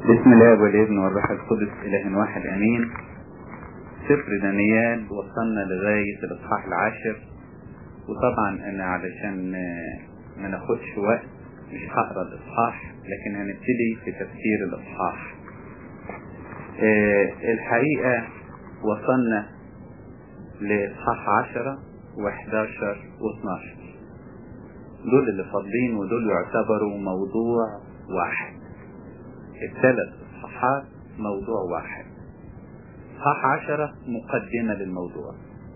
بسم الله والابن والروح القدس اله واحد امين سفر دانيال وصلنا لغاية الاصحاح العاشر وطبعا انا علشان ما ناخدش وقت مش هقرا الاصحاح لكن هنبتدي في تفسير الاصحاح أه الحقيقة وصلنا لاصحاح عشرة وحداشر واثناشر دول اللي فاضلين ودول يعتبروا موضوع واحد الثلاث اصحاحات موضوع واحد اصحاح عشرة مقدمة للموضوع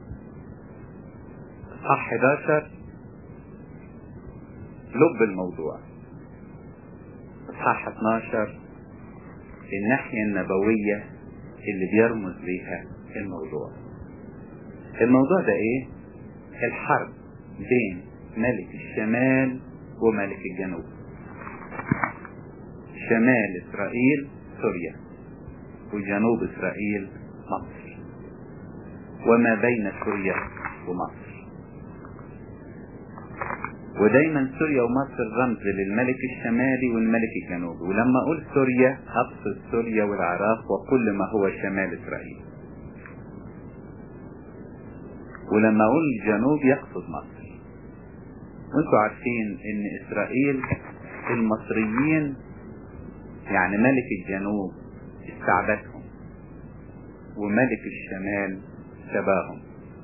اصحاح 11 لب الموضوع اصحاح 12 الناحية النبوية اللي بيرمز ليها الموضوع الموضوع ده ايه الحرب بين ملك الشمال وملك الجنوب شمال اسرائيل سوريا وجنوب اسرائيل مصر وما بين سوريا ومصر ودايما سوريا ومصر رمز للملك الشمالي والملك الجنوبي ولما اقول سوريا اقصد سوريا والعراق وكل ما هو شمال اسرائيل ولما اقول الجنوب يقصد مصر وانتوا عارفين ان اسرائيل المصريين يعني ملك الجنوب استعبدهم وملك الشمال سباهم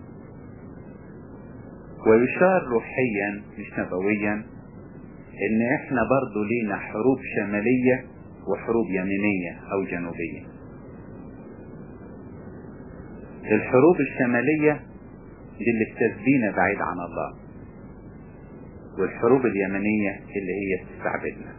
ويشار روحيا مش نبويا ان احنا برضو لينا حروب شمالية وحروب يمينية او جنوبية الحروب الشمالية دي اللي بتسبينا بعيد عن الله والحروب اليمنية اللي هي تستعبدنا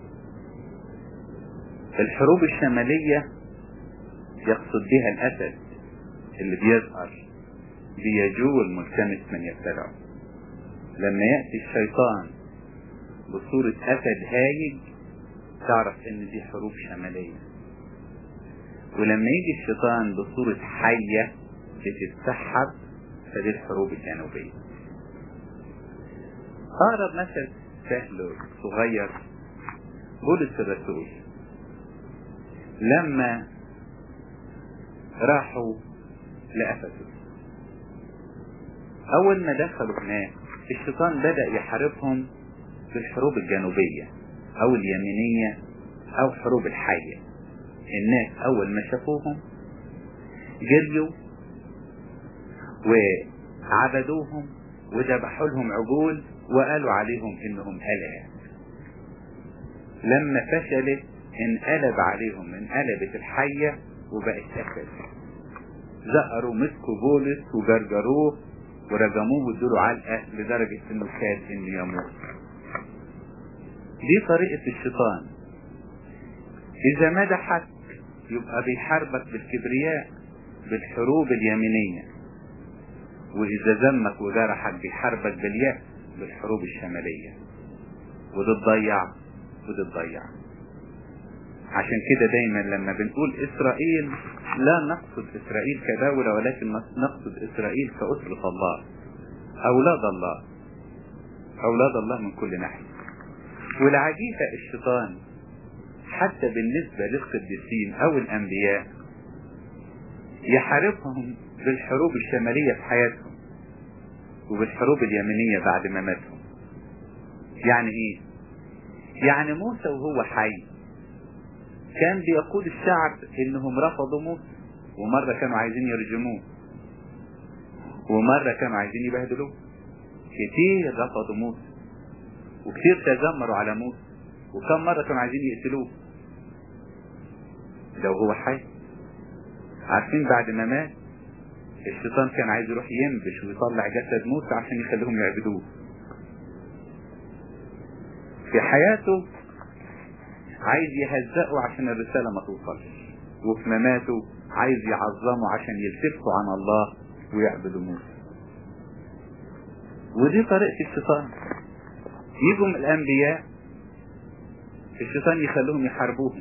الحروب الشمالية يقصد بها الأسد اللي بيظهر بيجول ملتمس من يبتلعه لما يأتي الشيطان بصورة أسد هايج تعرف ان دي حروب شمالية ولما يجي الشيطان بصورة حية بتتسحب فدي الحروب الجنوبية أقرب مثل سهل صغير بولس الرسول لما راحوا لأفسس أول ما دخلوا هناك الشيطان بدأ يحاربهم بالحروب الجنوبية أو اليمينية أو حروب الحية الناس أول ما شافوهم جريوا وعبدوهم وذبحوا لهم عجول وقالوا عليهم انهم آلهة لما فشلت انقلب عليهم انقلبت الحية وبقت أسد زقروا مسكوا بولس وجرجروه ورجموه وادوا علقة لدرجة انه كاد انه يموت دي طريقة الشيطان اذا مدحك يبقى بيحاربك بالكبرياء بالحروب اليمينية واذا ذمك وجرحك بيحاربك باليأس بالحروب الشمالية وده تضيع وده تضيع عشان كده دايما لما بنقول اسرائيل لا نقصد اسرائيل كدولة ولكن نقصد اسرائيل كأسرة الله اولاد الله اولاد الله من كل ناحية والعجيبة الشيطان حتى بالنسبة للقديسين او الانبياء يحاربهم بالحروب الشمالية في حياتهم وبالحروب اليمنية بعد ما ماتهم يعني ايه يعني موسى وهو حي كان بيقود الشعب انهم رفضوا موسى ومرة كانوا عايزين يرجموه ومرة كانوا عايزين يبهدلوه كتير رفضوا موسى وكتير تذمروا على موسى وكم مرة كانوا عايزين يقتلوه لو هو حي عارفين بعد ما مات الشيطان كان عايز يروح ينبش ويطلع جسد موسى عشان يخليهم يعبدوه في حياته عايز يهزقه عشان الرسالة ما توصلش وفي مماته عايز يعظمه عشان يلتفوا عن الله ويعبدوا موسى ودي طريقة الشيطان يجوا من الأنبياء الشيطان يخلوهم يحاربوهم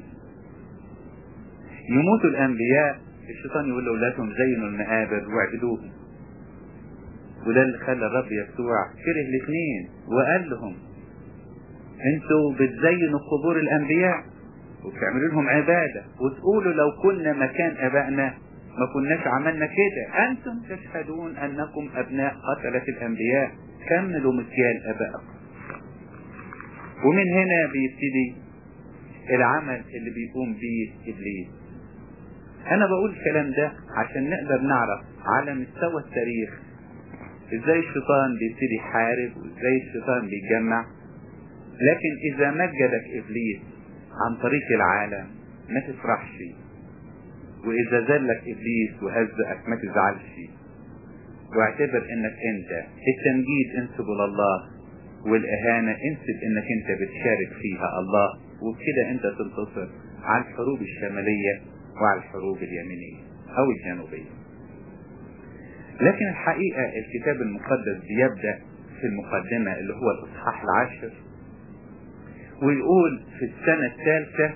يموتوا الأنبياء الشيطان يقول لأولادهم زينوا المقابر واعبدوهم وده اللي خلى الرب يسوع كره الاثنين وقال لهم انتوا بتزينوا قبور الانبياء وبتعملوا لهم عبادة وتقولوا لو كنا مكان ابائنا ما كناش عملنا كده انتم تشهدون انكم ابناء قتلة الانبياء كملوا مكيال ابائكم ومن هنا بيبتدي العمل اللي بيقوم به ابليس انا بقول الكلام ده عشان نقدر نعرف على مستوى التاريخ ازاي الشيطان بيبتدي يحارب وازاي الشيطان بيتجمع لكن اذا مجدك ابليس عن طريق العالم ما تفرحش واذا ذلك ابليس وهزأك ما تزعلش واعتبر انك انت التمجيد انسبه لله والاهانة انسب انك انت بتشارك فيها الله وبكده انت تنتصر على الحروب الشمالية وعلى الحروب اليمينية او الجنوبية لكن الحقيقة الكتاب المقدس بيبدأ في المقدمة اللي هو الاصحاح العاشر ويقول في السنة الثالثة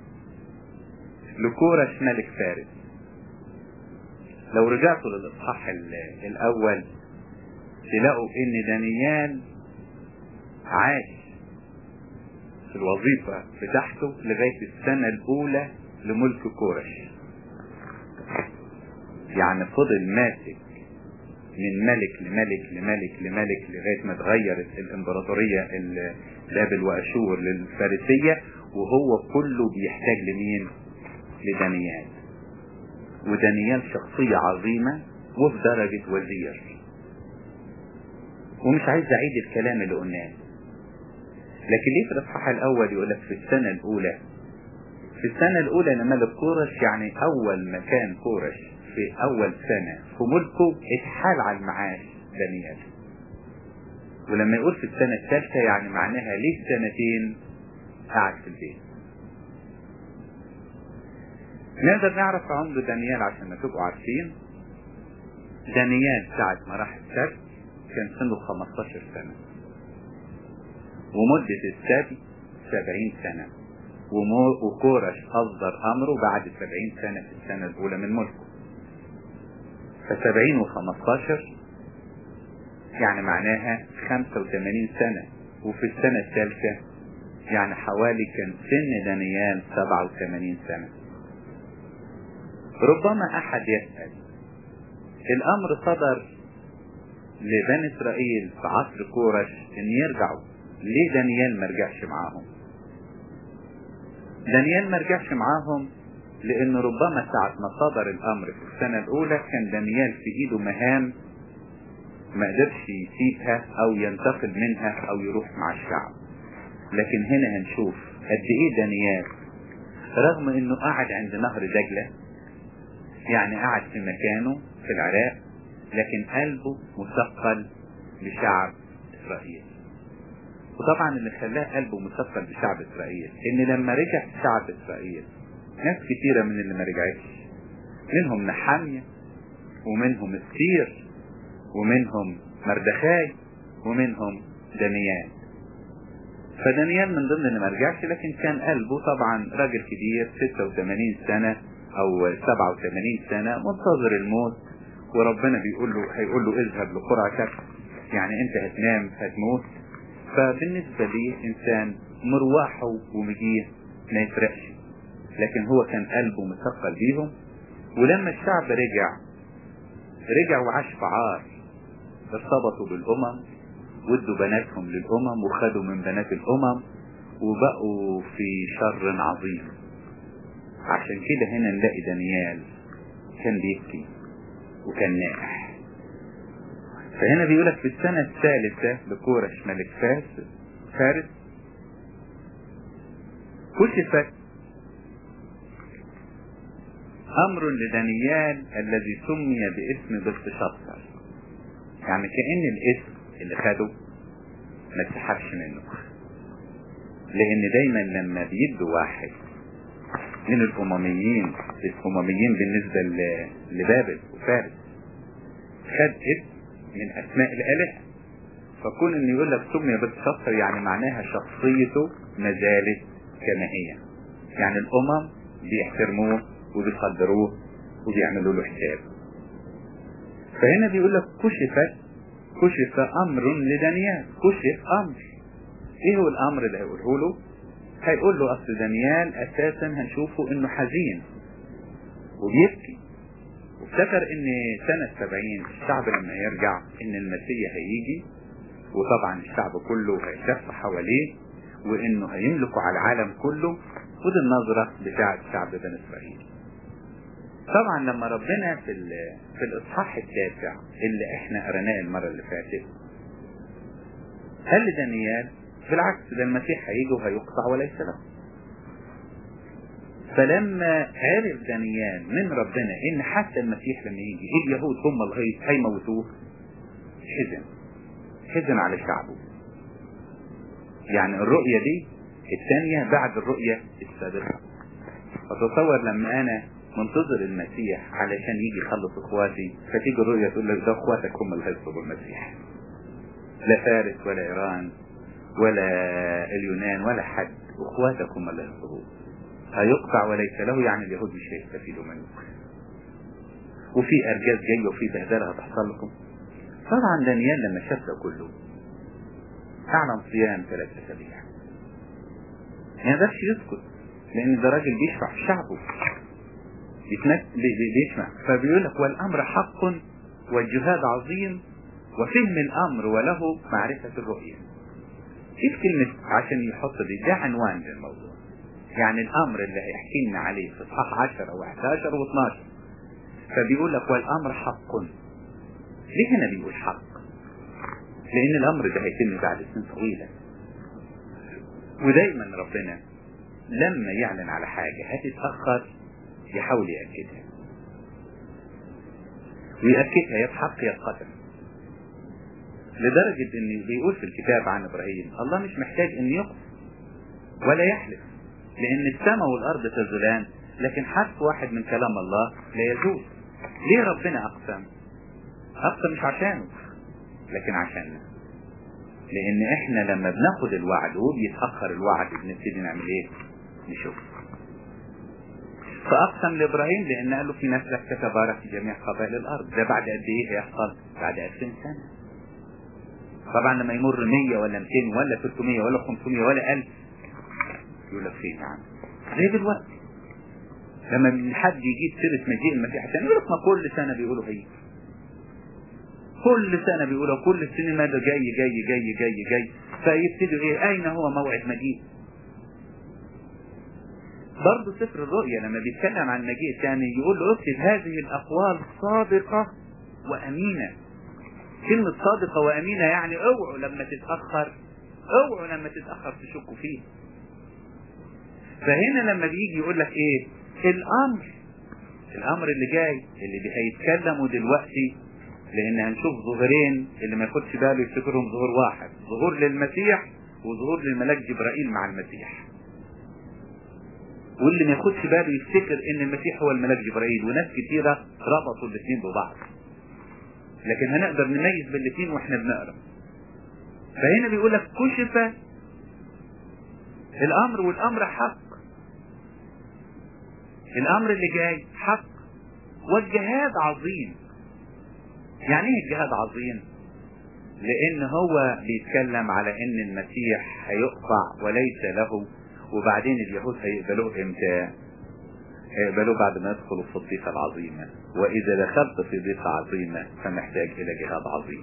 لكورش ملك فارس لو رجعتوا للاصحاح الاول تلاقوا ان دانيال عاش في الوظيفة بتاعته لغاية السنة الأولى لملك كورش يعني فضل ماسك من ملك لملك لملك لملك لغاية ما اتغيرت الامبراطورية بابل واشور للفارسية وهو كله بيحتاج لمين لدانيال ودانيال شخصية عظيمة وفي درجة وزير ومش عايز اعيد الكلام اللي قلناه لكن ليه في الاصحاح الاول يقول لك في السنة الاولى في السنة الاولى لملك كورش يعني اول ما كان كورش في اول سنة في ملكه اتحال على المعاش دانيال ولما يقول في السنة الثالثة يعني معناها ليه سنتين قاعد في البيت نقدر نعرف عمر دانيال عشان ما تبقوا عارفين دانيال ساعة ما راح السبت كان سنه 15 سنة ومدة السبي 70 سنة وكورش أصدر أمره بعد 70 سنة في السنة الأولى من ملكه فسبعين وخمستاشر يعني معناها خمسة وثمانين سنة وفي السنة الثالثة يعني حوالي كان سن دانيال سبعة وثمانين سنة ربما أحد يسأل الأمر صدر لبني إسرائيل في عصر كورش إن يرجعوا ليه دانيال ما رجعش معاهم دانيال ما رجعش معاهم لان ربما ساعة ما صدر الامر في السنة الاولى كان دانيال في ايده مهام ما قدرش يسيبها او ينتقل منها او يروح مع الشعب لكن هنا هنشوف قد ايه دانيال رغم انه قاعد عند نهر دجلة يعني قاعد في مكانه في العراق لكن قلبه مثقل بشعب اسرائيل وطبعا اللي خلاه قلبه مثقل بشعب اسرائيل ان لما رجع شعب اسرائيل ناس كتيرة من اللي ما رجعتش منهم نحامية ومنهم السير ومنهم مردخاي ومنهم دانيال فدانيال من ضمن اللي ما رجعش لكن كان قلبه طبعا راجل كبير 86 سنة او 87 سنة منتظر الموت وربنا بيقول له هيقول له اذهب لقرعتك يعني انت هتنام هتموت فبالنسبة لي انسان مرواحه ومجيه ما يفرقش لكن هو كان قلبه مثقل بيهم ولما الشعب رجع رجع وعاش في عار ارتبطوا بالامم وادوا بناتهم للامم وخدوا من بنات الامم وبقوا في شر عظيم عشان كده هنا نلاقي دانيال كان بيبكي وكان نائح فهنا بيقولك في السنة الثالثة لكورش ملك فارس فارس كشفت امر لدانيال الذي سمي باسم بلتشطر يعني كأن الاسم اللي خده ما اتسحبش منه لان دايما لما بيدوا واحد من الامميين الامميين بالنسبة لبابل وفارس خد اسم من اسماء الالهة فكون ان يقول لك سمي بلتشطر يعني معناها شخصيته ما زالت كما هي يعني الامم بيحترموه وبيقدروه وبيعملوا له حساب فهنا بيقول لك كشفت كشف امر لدانيال كشف امر ايه هو الامر اللي هيقوله له هيقول له اصل دانيال اساسا هنشوفه انه حزين وبيبكي وافتكر ان سنة سبعين الشعب لما يرجع ان المسيح هيجي وطبعا الشعب كله هيلف حواليه وانه هيملكوا على العالم كله ودي النظرة بتاعة شعب بني اسرائيل طبعا لما ربنا في في الاصحاح التاسع اللي احنا قريناه المرة اللي فاتت قال لدانيال بالعكس ده المسيح هيجي وهيقطع وليس له فلما عرف دانيال من ربنا ان حتى المسيح لما يجي اليهود هم اللي هيموتوه حزن حزن على شعبه يعني الرؤية دي الثانية بعد الرؤية السابقة فتصور لما انا منتظر المسيح علشان يجي يخلص اخواتي فتيجي الرؤية تقول لك ده اخواتك هم اللي هيصلبوا المسيح لا فارس ولا ايران ولا اليونان ولا حد اخواتك هم اللي هيصلبوه هيقطع وليس له يعني اليهود مش هيستفيدوا منه وفي ارجاز جاي وفي بهدله هتحصل لكم طبعا دانيال لما شاف ده كله اعلن صيام ثلاث اسابيع ما يقدرش يسكت لان ده راجل بيشفع في شعبه بيسمع فبيقول لك والامر حق والجهاد عظيم وفهم الامر وله معرفة الرؤية كيف كلمة عشان يحط دي ده عنوان للموضوع يعني الامر اللي هيحكي لنا عليه في اصحاح 10 او 11 و12 فبيقول لك والامر حق ليه هنا بيقول حق لان الامر ده هيتم بعد سنين طويلة ودايما ربنا لما يعلن على حاجة هتتأخر يحاول يأكدها ويأكدها يا بحق يا بقدر لدرجة ان بيقول في الكتاب عن ابراهيم الله مش محتاج ان يقف ولا يحلف لان السماء والارض تزولان لكن حرف واحد من كلام الله لا يزول ليه ربنا اقسم اقسم مش عشانه لكن عشاننا لان احنا لما بناخد الوعد وبيتأخر الوعد بنبتدي نعمل ايه نشوف فأقسم لإبراهيم لأن قال له في نسلك تتبارك في جميع قبائل الأرض ده بعد قد إيه هيحصل؟ بعد 2000 سنة طبعا لما يمر 100 ولا 200 ولا 300 ولا 500 ولا 1000 يقول لك فين يا عم زي دلوقتي لما حد يجيب سيرة مجيء المسيح عشان يقول لك ما كل سنة بيقولوا هي كل سنة بيقولوا كل السنين ماذا جاي جاي جاي جاي جاي فيبتدوا ايه اين هو موعد مجيء برضه سفر الرؤيا لما بيتكلم عن مجيء الثاني يقول له اكتب هذه الاقوال صادقة وامينة كلمة صادقة وامينة يعني اوعوا لما تتأخر اوعوا لما تتأخر تشكوا فيه فهنا لما بيجي يقول لك ايه الامر الامر اللي جاي اللي هيتكلموا دلوقتي لان هنشوف ظهورين اللي ما ياخدش باله يفتكرهم ظهور واحد ظهور للمسيح وظهور للملاك جبرائيل مع المسيح واللي ما ياخدش باله يفتكر ان المسيح هو الملاك جبرائيل وناس كتيرة ربطوا الاثنين ببعض لكن هنقدر نميز بالاثنين واحنا بنقرا فهنا بيقول لك كشف الامر والامر حق الامر اللي جاي حق والجهاد عظيم يعني ايه الجهاد عظيم لان هو بيتكلم على ان المسيح هيقطع وليس له وبعدين اليهود هيقبلوه امتى هيقبلوه بعد ما يدخلوا في الضيقة العظيمة واذا دخلت في ضيقة عظيمة فمحتاج الى جهاد عظيم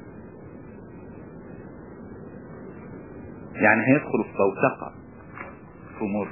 يعني هيدخلوا في توثقة في مر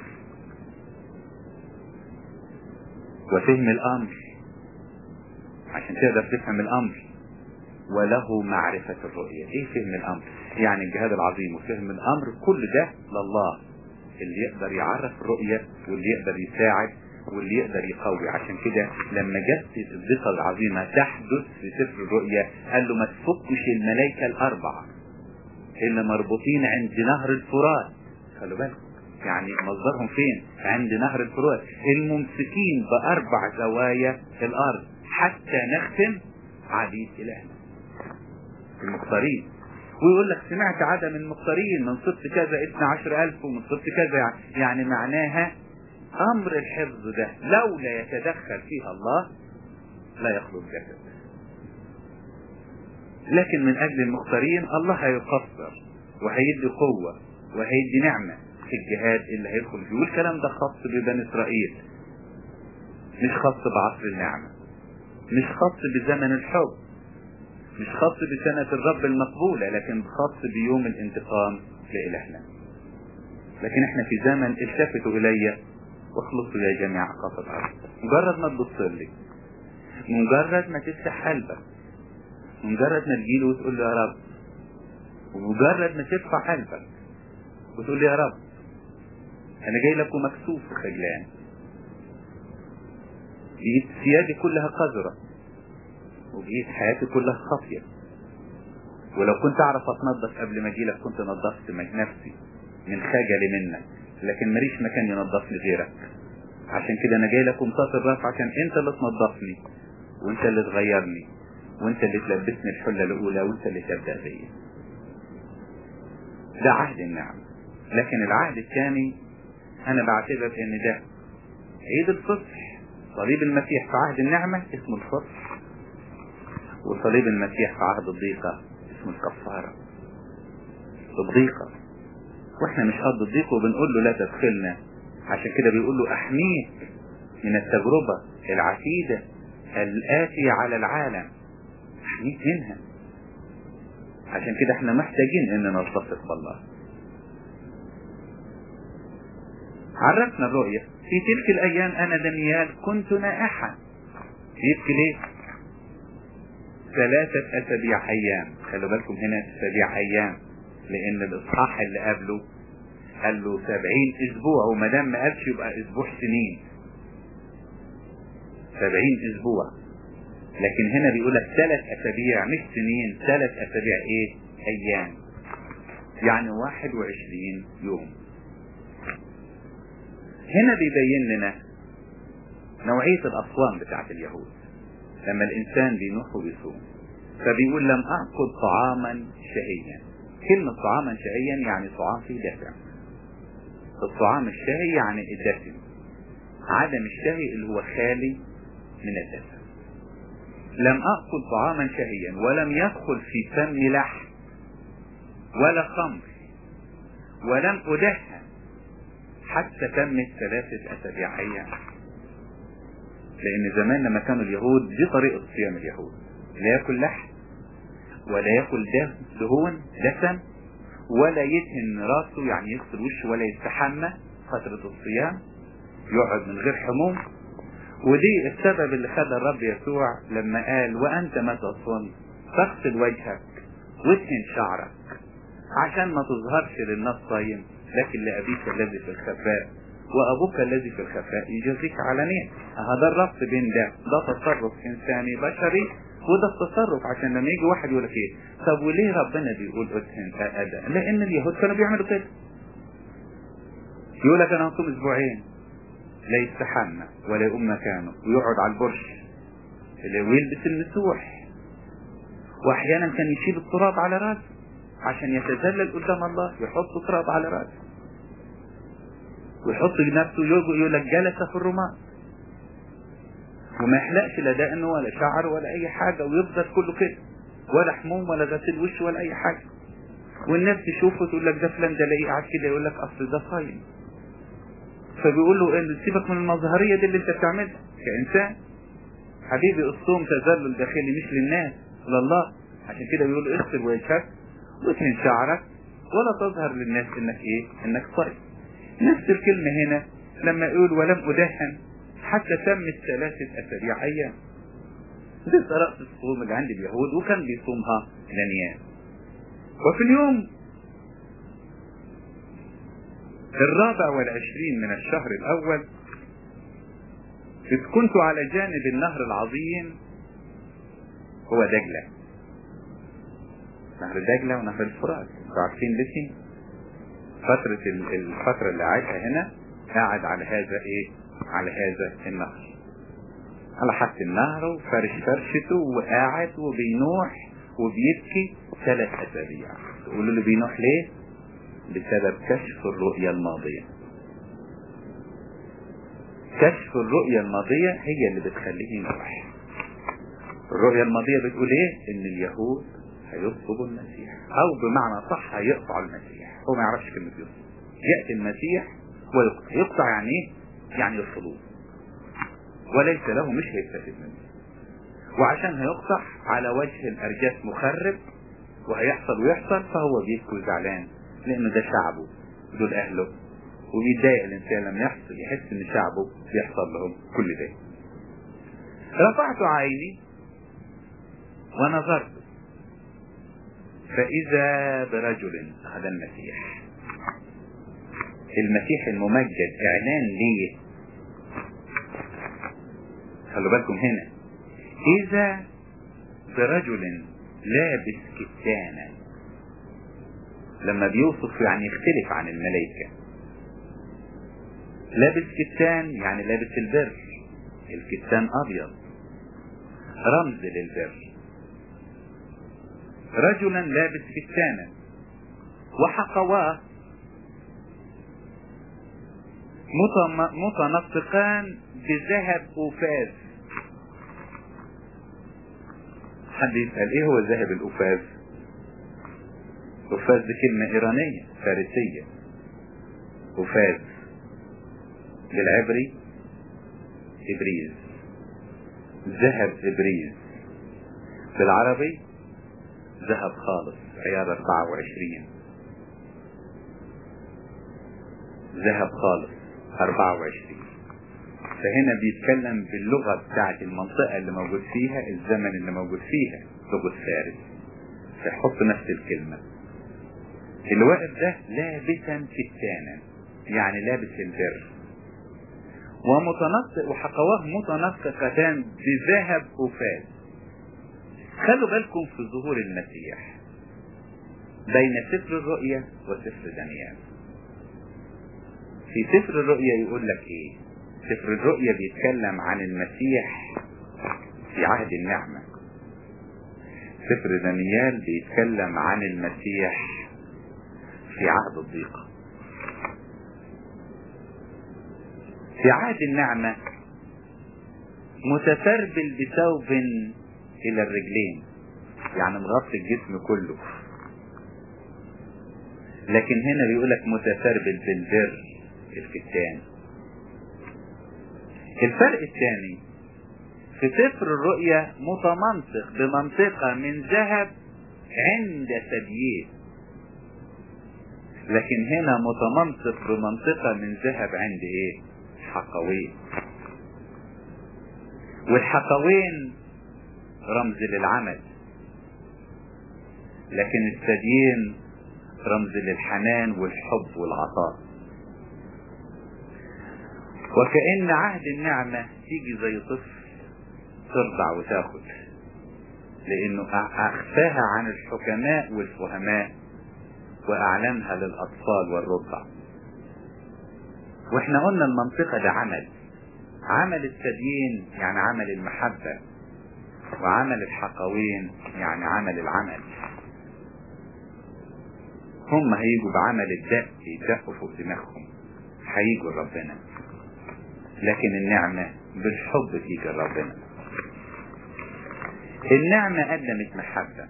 وفهم الامر عشان تقدر تفهم الامر وله معرفة الرؤية ايه فهم الامر يعني الجهاد العظيم وفهم الامر كل ده لله اللي يقدر يعرف الرؤية واللي يقدر يساعد واللي يقدر يقوي عشان كده لما جت الذكرى العظيمة تحدث في سفر الرؤيا قال له ما تفكش الملائكة الأربعة اللي مربوطين عند نهر الفرات خلوا بالكم يعني مصدرهم فين عند نهر الفرات الممسكين بأربع زوايا الأرض حتى نختم عبيد إلهنا المختارين ويقول لك سمعت عدم المختارين من صفت كذا اثنى عشر ألف ومن صفت كذا يعني معناها أمر الحفظ ده لولا يتدخل فيها الله لا يخلق جسد لكن من أجل المختارين الله هيقصر وهيدي قوة وهيدي نعمة في الجهاد اللي هيدخل فيه والكلام ده خاص ببني اسرائيل مش خاص بعصر النعمة مش خاص بزمن الحب مش خاص بسنة الرب المقبولة لكن خاص بيوم الانتقام لإلهنا لكن احنا في زمن التفتوا إلي واخلصوا يا جميع أقاط الأرض مجرد ما تبص لي مجرد ما تفتح قلبك مجرد ما تجيله وتقول له يا رب ومجرد ما ترفع قلبك وتقول لي يا رب انا جاي لك ومكسوف وخجلان جيت ثيابي كلها قذرة وجيت حياتي كلها خافية ولو كنت اعرف اتنظف قبل ما اجيلك كنت نظفت نفسي من خجلي منك لكن ماليش مكان ينظفني غيرك عشان كده انا جاي لك ومسافر الراس عشان انت اللي تنظفني وانت اللي تغيرني وانت اللي تلبسني الحلة الاولى وانت اللي تبدأ بيا ده عهد النعم لكن العهد الثاني انا بعتبر ان ده عيد الفصح صليب المسيح في عهد النعمة اسمه الفصح وصليب المسيح في عهد الضيقة اسمه الكفارة الضيقة واحنا مش قد الضيق وبنقول له لا تدخلنا عشان كده بيقول له احميك من التجربة العتيدة الآتية على العالم احميك منها عشان كده احنا محتاجين ان نلتصق بالله عرفنا الرؤية في تلك الايام انا دانيال كنت نائحا يبكي ليه ثلاثة اسابيع ايام خلوا بالكم هنا اسابيع ايام لان الاصحاح اللي قبله قال له سبعين اسبوع وما دام ما قالش يبقى اسبوع سنين سبعين اسبوع لكن هنا بيقول لك ثلاث اسابيع مش سنين ثلاث اسابيع ايه ايام يعني واحد وعشرين يوم هنا بيبين لنا نوعية الأصوام بتاعت اليهود لما الإنسان بينوح وبيصوم فبيقول لم أأكل طعاما شهيا كلمة طعاما شهيا يعني طعام فيه دسم الطعام الشهي يعني الدسم عدم الشهي اللي هو خالي من الدسم لم أأكل طعاما شهيا ولم يدخل في فمي لحم ولا خمر ولم أدهن حتى تمت ثلاثة أسابيع أيام لأن زمان لما كانوا اليهود دي طريقة صيام اليهود لا يأكل لحم ولا يأكل دهون دسم ولا يدهن راسه يعني يغسل وشه ولا يستحمى فترة الصيام يقعد من غير حموم ودي السبب اللي خد الرب يسوع لما قال وأنت متى صمت فاغسل وجهك وادهن شعرك عشان ما تظهرش للناس صايم لكن لأبيك الذي في الخفاء وأبوك الذي في الخفاء يجازيك علانية هذا الربط بين ده ده تصرف إنساني بشري وده التصرف عشان لما يجي واحد يقول لك ايه طب وليه ربنا بيقول ادهن أدا لأن اليهود كانوا بيعملوا كده يقول لك أنا هصوم أسبوعين لا يستحمى ولا يقوم مكانه ويقعد على البرش ويلبس النسوح واحيانا كان يشيل التراب على راسه عشان يتذلل قدام الله يحط تراب على راسه ويحط نفسه يقول لك جلس في الرماد وما يحلقش لا دقن ولا شعر ولا اي حاجه ويفضل كله كده ولا حموم ولا غسيل وش ولا اي حاجه والناس تشوفه تقول لك ده فلان ده لاقيه قاعد كده يقول لك اصل ده صايم فبيقول له ان سيبك من المظهريه دي اللي انت بتعملها كانسان حبيبي الصوم تذلل داخلي مش للناس لله عشان كده بيقول اغسل وجهك وادهن شعرك ولا تظهر للناس انك ايه انك صايم نفس الكلمة هنا لما يقول ولم ادهن حتى تمت ثلاثة اسابيع ايام دي طريقة الصوم اللي عند اليهود وكان بيصومها دانيال وفي اليوم الرابع والعشرين من الشهر الاول إذ كنت على جانب النهر العظيم هو دجلة نهر دجلة ونهر الفرات انتوا عارفين لسه فترة الفترة اللي عاشها هنا قاعد على هذا ايه على هذا النهر على حد النهر وفرش فرشته وقاعد وبينوح وبيبكي ثلاث اسابيع تقولوا له بينوح ليه بسبب كشف الرؤية الماضية كشف الرؤية الماضية هي اللي بتخليه ينوح الرؤية الماضية بتقول ايه ان اليهود هيصلبوا المسيح او بمعنى صح هيقطعوا المسيح هو ما يعرفش كلمة يصلب يأتي المسيح ويقطع يقطع يعني ايه يعني يرفضوه وليس له مش هيستفيد منه وعشان هيقطع على وجه الارجاس مخرب وهيحصل ويحصل فهو بيبكي زعلان لانه ده شعبه دول اهله وبيتضايق الانسان لما يحصل يحس ان شعبه بيحصل لهم كل ده رفعت عيني ونظرت فاذا برجل هذا المسيح المسيح الممجد اعلان ليه خلوا بالكم هنا اذا برجل لابس كتانا لما بيوصف يعني يختلف عن الملائكة لابس كتان يعني لابس البر الكتان ابيض رمز للبر رجلا لابس كتانا وحقواه متنطقان بذهب أوفاز حد يسأل ايه هو الذهب الأوفاز أوفاز دي كلمة إيرانية فارسية أوفاز بالعبري إبريز ذهب إبريز بالعربي ذهب خالص عيار 24 ذهب خالص 24 فهنا بيتكلم باللغة بتاعت المنطقة اللي موجود فيها الزمن اللي موجود فيها لغة فارس فيحط نفس الكلمة اللي واقف ده لابسا كتانا يعني لابس البر ومتنطق وحقواه متنطقتان بذهب أفاس خلوا بالكم في ظهور المسيح بين سفر الرؤيا وسفر دانيال في سفر الرؤيا يقول لك ايه سفر الرؤيا بيتكلم عن المسيح في عهد النعمة سفر دانيال بيتكلم عن المسيح في عهد الضيقة في عهد النعمة متسربل بثوب إلى الرجلين يعني مغطي الجسم كله لكن هنا بيقولك متسربل بالبر الكتان الفرق الثاني في سفر الرؤيا متمنطق بمنطقة من ذهب عند ثدييه لكن هنا متمنطق بمنطقة من ذهب عند ايه حقوين والحقوين رمز للعمل لكن الثديين رمز للحنان والحب والعطاء وكأن عهد النعمة تيجي زي طفل ترضع وتاخد لانه اخفاها عن الحكماء والفهماء واعلنها للاطفال والرضع واحنا قلنا المنطقة ده عمل عمل التدين يعني عمل المحبة وعمل الحقوين يعني عمل العمل هم هيجوا بعمل الدق يدقوا فوق دماغهم هيجوا لربنا لكن النعمة بالحب تيجي لربنا النعمة قدمت محبة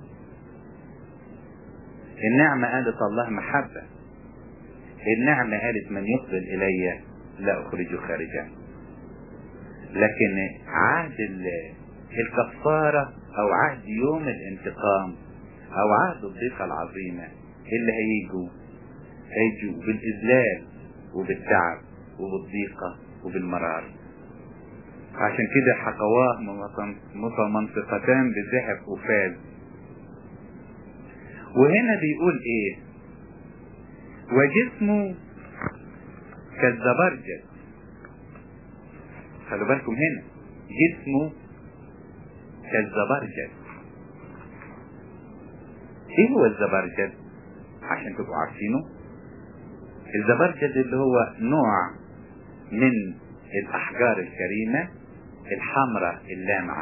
النعمة قالت الله محبة النعمة قالت من يقبل إلي لا أخرجه خارجا لكن عهد الكفارة أو عهد يوم الانتقام أو عهد الضيقة العظيمة اللي هيجوا هيجوا بالإذلال وبالتعب وبالضيقة وبالمرار عشان كده حقواه متمنطقتان بذهب وفاز وهنا بيقول ايه وجسمه كالزبرجد خلوا بالكم هنا جسمه كالزبرجد ايه هو الزبرجد عشان تبقوا عارفينه الزبرجد اللي هو نوع من الاحجار الكريمة الحمراء اللامعة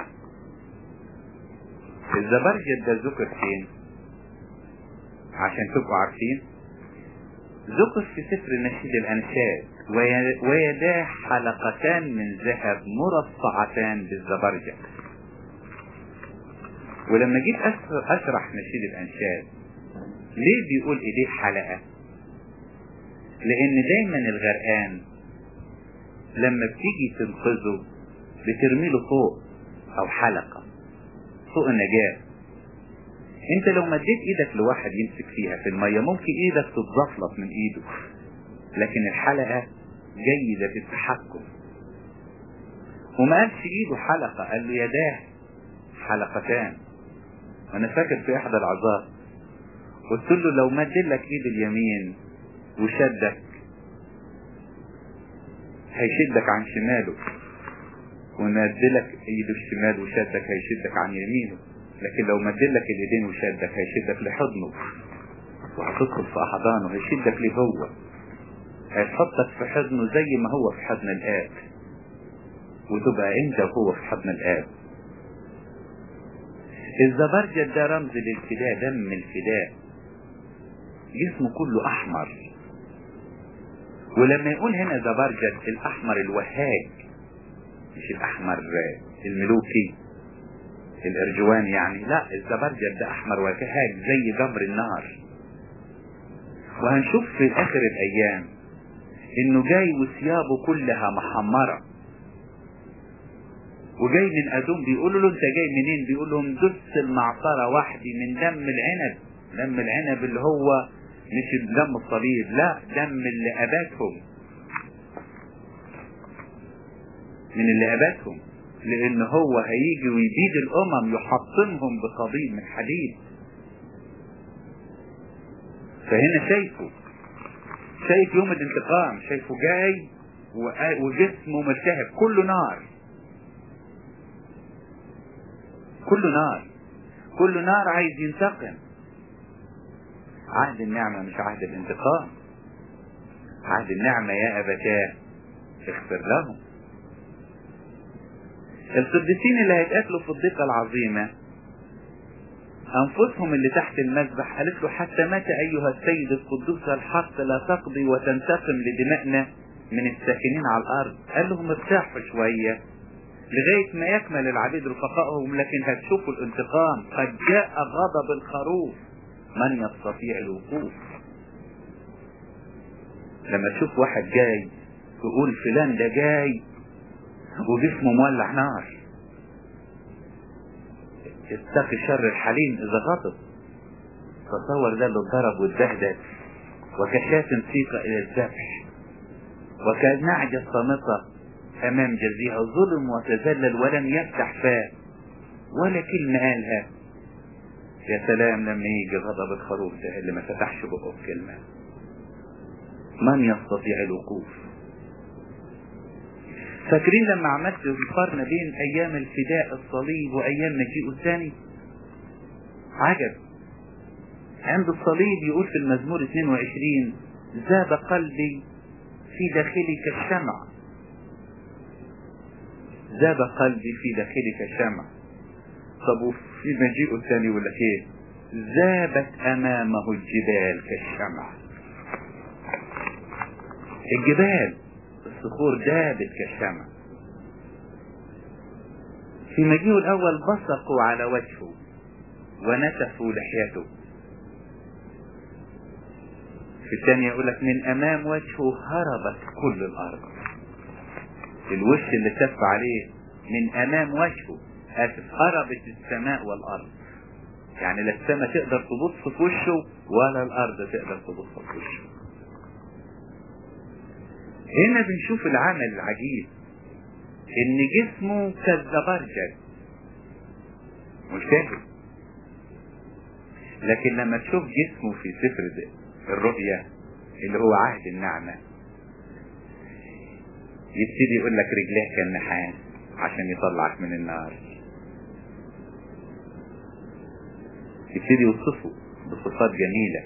الزبرجد ده ذكر فين عشان تبقوا عارفين ذكر في سفر نشيد الانشاد ويداه حلقتان من ذهب مرصعتان بالزبرجد ولما جيت اشرح نشيد الانشاد ليه بيقول ايديه حلقة لان دايما الغرقان لما بتيجي تنقذه بترمي له فوق او حلقة فوق النجاة انت لو مديت ايدك لواحد يمسك فيها في المية ممكن ايدك تتزفلط من ايده لكن الحلقة جيدة في التحكم وما قالش ايده حلقة قال له يداه حلقتان انا فاكر في احدى العظات قلت له لو مد لك ايد اليمين وشدك هيشدك عن شماله ومد لك ايده الشمال وشدك هيشدك عن يمينه لكن لو مد لك الايدين وشدك هيشدك لحضنه وهتدخل في احضانه هيشدك ليه هو هيحطك في حضنه زي ما هو في حضن الاب وتبقى انت وهو في حضن الاب الزبرجد ده رمز للفداء دم الفداء جسمه كله احمر ولما يقول هنا زبرجد الاحمر الوهاج مش الاحمر الملوكي الارجوان يعني لا الزبرجد ده احمر وهاج زي جمر النار وهنشوف في اخر الايام انه جاي وثيابه كلها محمره وجاي من ادوم بيقولوا له انت جاي منين بيقول لهم دس المعصره وحدي من دم العنب دم العنب اللي هو مش دم الصليب لا دم اللي اباتهم من اللي اباتهم لان هو هيجي ويبيد الامم يحطمهم بقضيب من حديد فهنا شايفه شايف يوم الانتقام شايفه جاي وجسمه ملتهب كله نار كله نار كله نار عايز ينتقم عهد النعمة مش عهد الانتقام عهد النعمة يا أبتاه اغفر لهم القديسين اللي هيتقاتلوا في الضيقة العظيمة أنفسهم اللي تحت المذبح قالت له حتى متى أيها السيد القدوس الحق لا تقضي وتنتقم لدمائنا من الساكنين على الأرض قال لهم ارتاحوا شوية لغاية ما يكمل العبيد رفقائهم لكن هتشوفوا الانتقام قد جاء غضب الخروف من يستطيع الوقوف لما تشوف واحد جاي تقول فلان ده جاي وجسمه مولع نار اتقي شر الحليم اذا غضب تصور ده اللي اتضرب واتبهدل وكشاة سيق الى الذبح وكنعجة صامتة امام جزيها ظلم وتذلل ولم يفتح فاه ولا كلمة قالها يا سلام لما يجي غضب الخروف ده اللي ما فتحش بقه بكلمة من يستطيع الوقوف فاكرين لما عملت مقارنة بين ايام الفداء الصليب وايام مجيئه الثاني عجب عند الصليب يقول في المزمور 22 ذاب قلبي في داخلي كالشمع ذاب قلبي في داخلي كالشمع طب وفي مجيئه الثاني يقول لك ايه ذابت امامه الجبال كالشمع الجبال الصخور ذابت كالشمع في مجيئه الاول بصقوا على وجهه ونتفوا لحيته في الثانية يقول لك من امام وجهه هربت كل الارض الوش اللي تف عليه من امام وجهه هربت السماء والارض يعني لا السماء تقدر تبص في وشه ولا الارض تقدر تبص في وشه هنا بنشوف العمل العجيب ان جسمه كالزبرجد مشتهي لكن لما تشوف جسمه في سفر الرؤيا اللي هو عهد النعمة يبتدي يقول لك رجليه كالنحاس عشان يطلعك من النار يبتدي يوصفه بصفات جميلة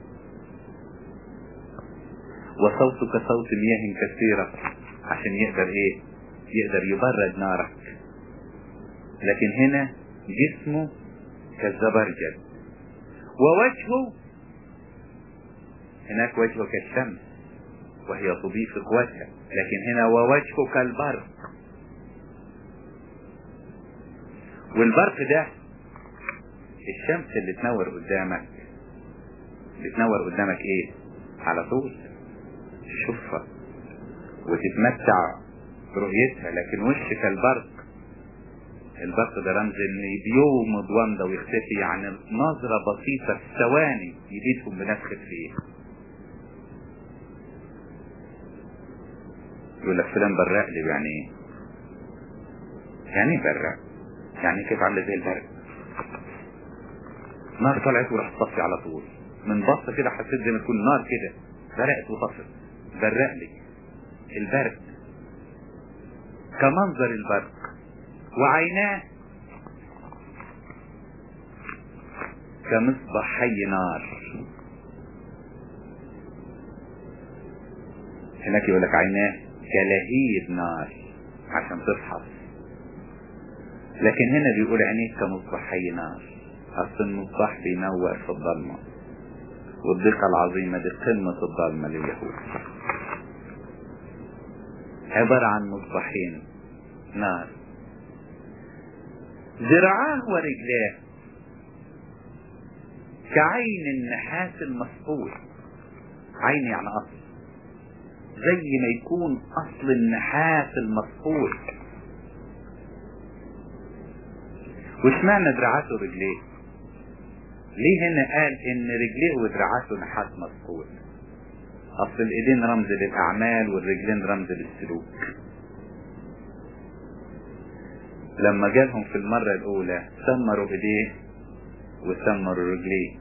وصوته كصوت مياه كثيرة عشان يقدر ايه يقدر يبرد نارك لكن هنا جسمه كالزبرجد ووجهه هناك وجهه كالشمس وهي تضيف قوتها لكن هنا ووجهه كالبرق والبرق ده الشمس اللي تنور قدامك اللي تنور قدامك ايه على طول تشوفها وتتمتع برؤيتها لكن وش كالبرق البرق ده رمز ان بيومض ومضة ويختفي يعني نظرة بسيطة في ثواني يبيدهم بنفخة فيه يقول لك فلان برق لي يعني ايه يعني ايه برق يعني كيف عامله زي البرق نار طلعت وراح تطفي على طول من بصة كده حسيت زي ما تكون نار كده برقت وطفت برق لي البرق كمنظر البرق وعيناه كمصباح حي نار هناك يقول لك عيناه كلهيب نار عشان تفحص لكن هنا بيقول عينيه كمصباح حي نار اصل المصباح بينور في الضلمه والضيقه العظيمه دي قمه الضلمه لليهود عباره عن مصباحين نار ذراعاه ورجلاه كعين النحاس المصقول عين يعني اصل زي ما يكون اصل النحاس المصقول وش معنى دراعاته ورجليه ليه هنا قال ان رجليه ودراعاته نحاس مصقول اصل الايدين رمز للاعمال والرجلين رمز للسلوك لما جالهم في المرة الاولى سمروا ايديه وسمروا رجليه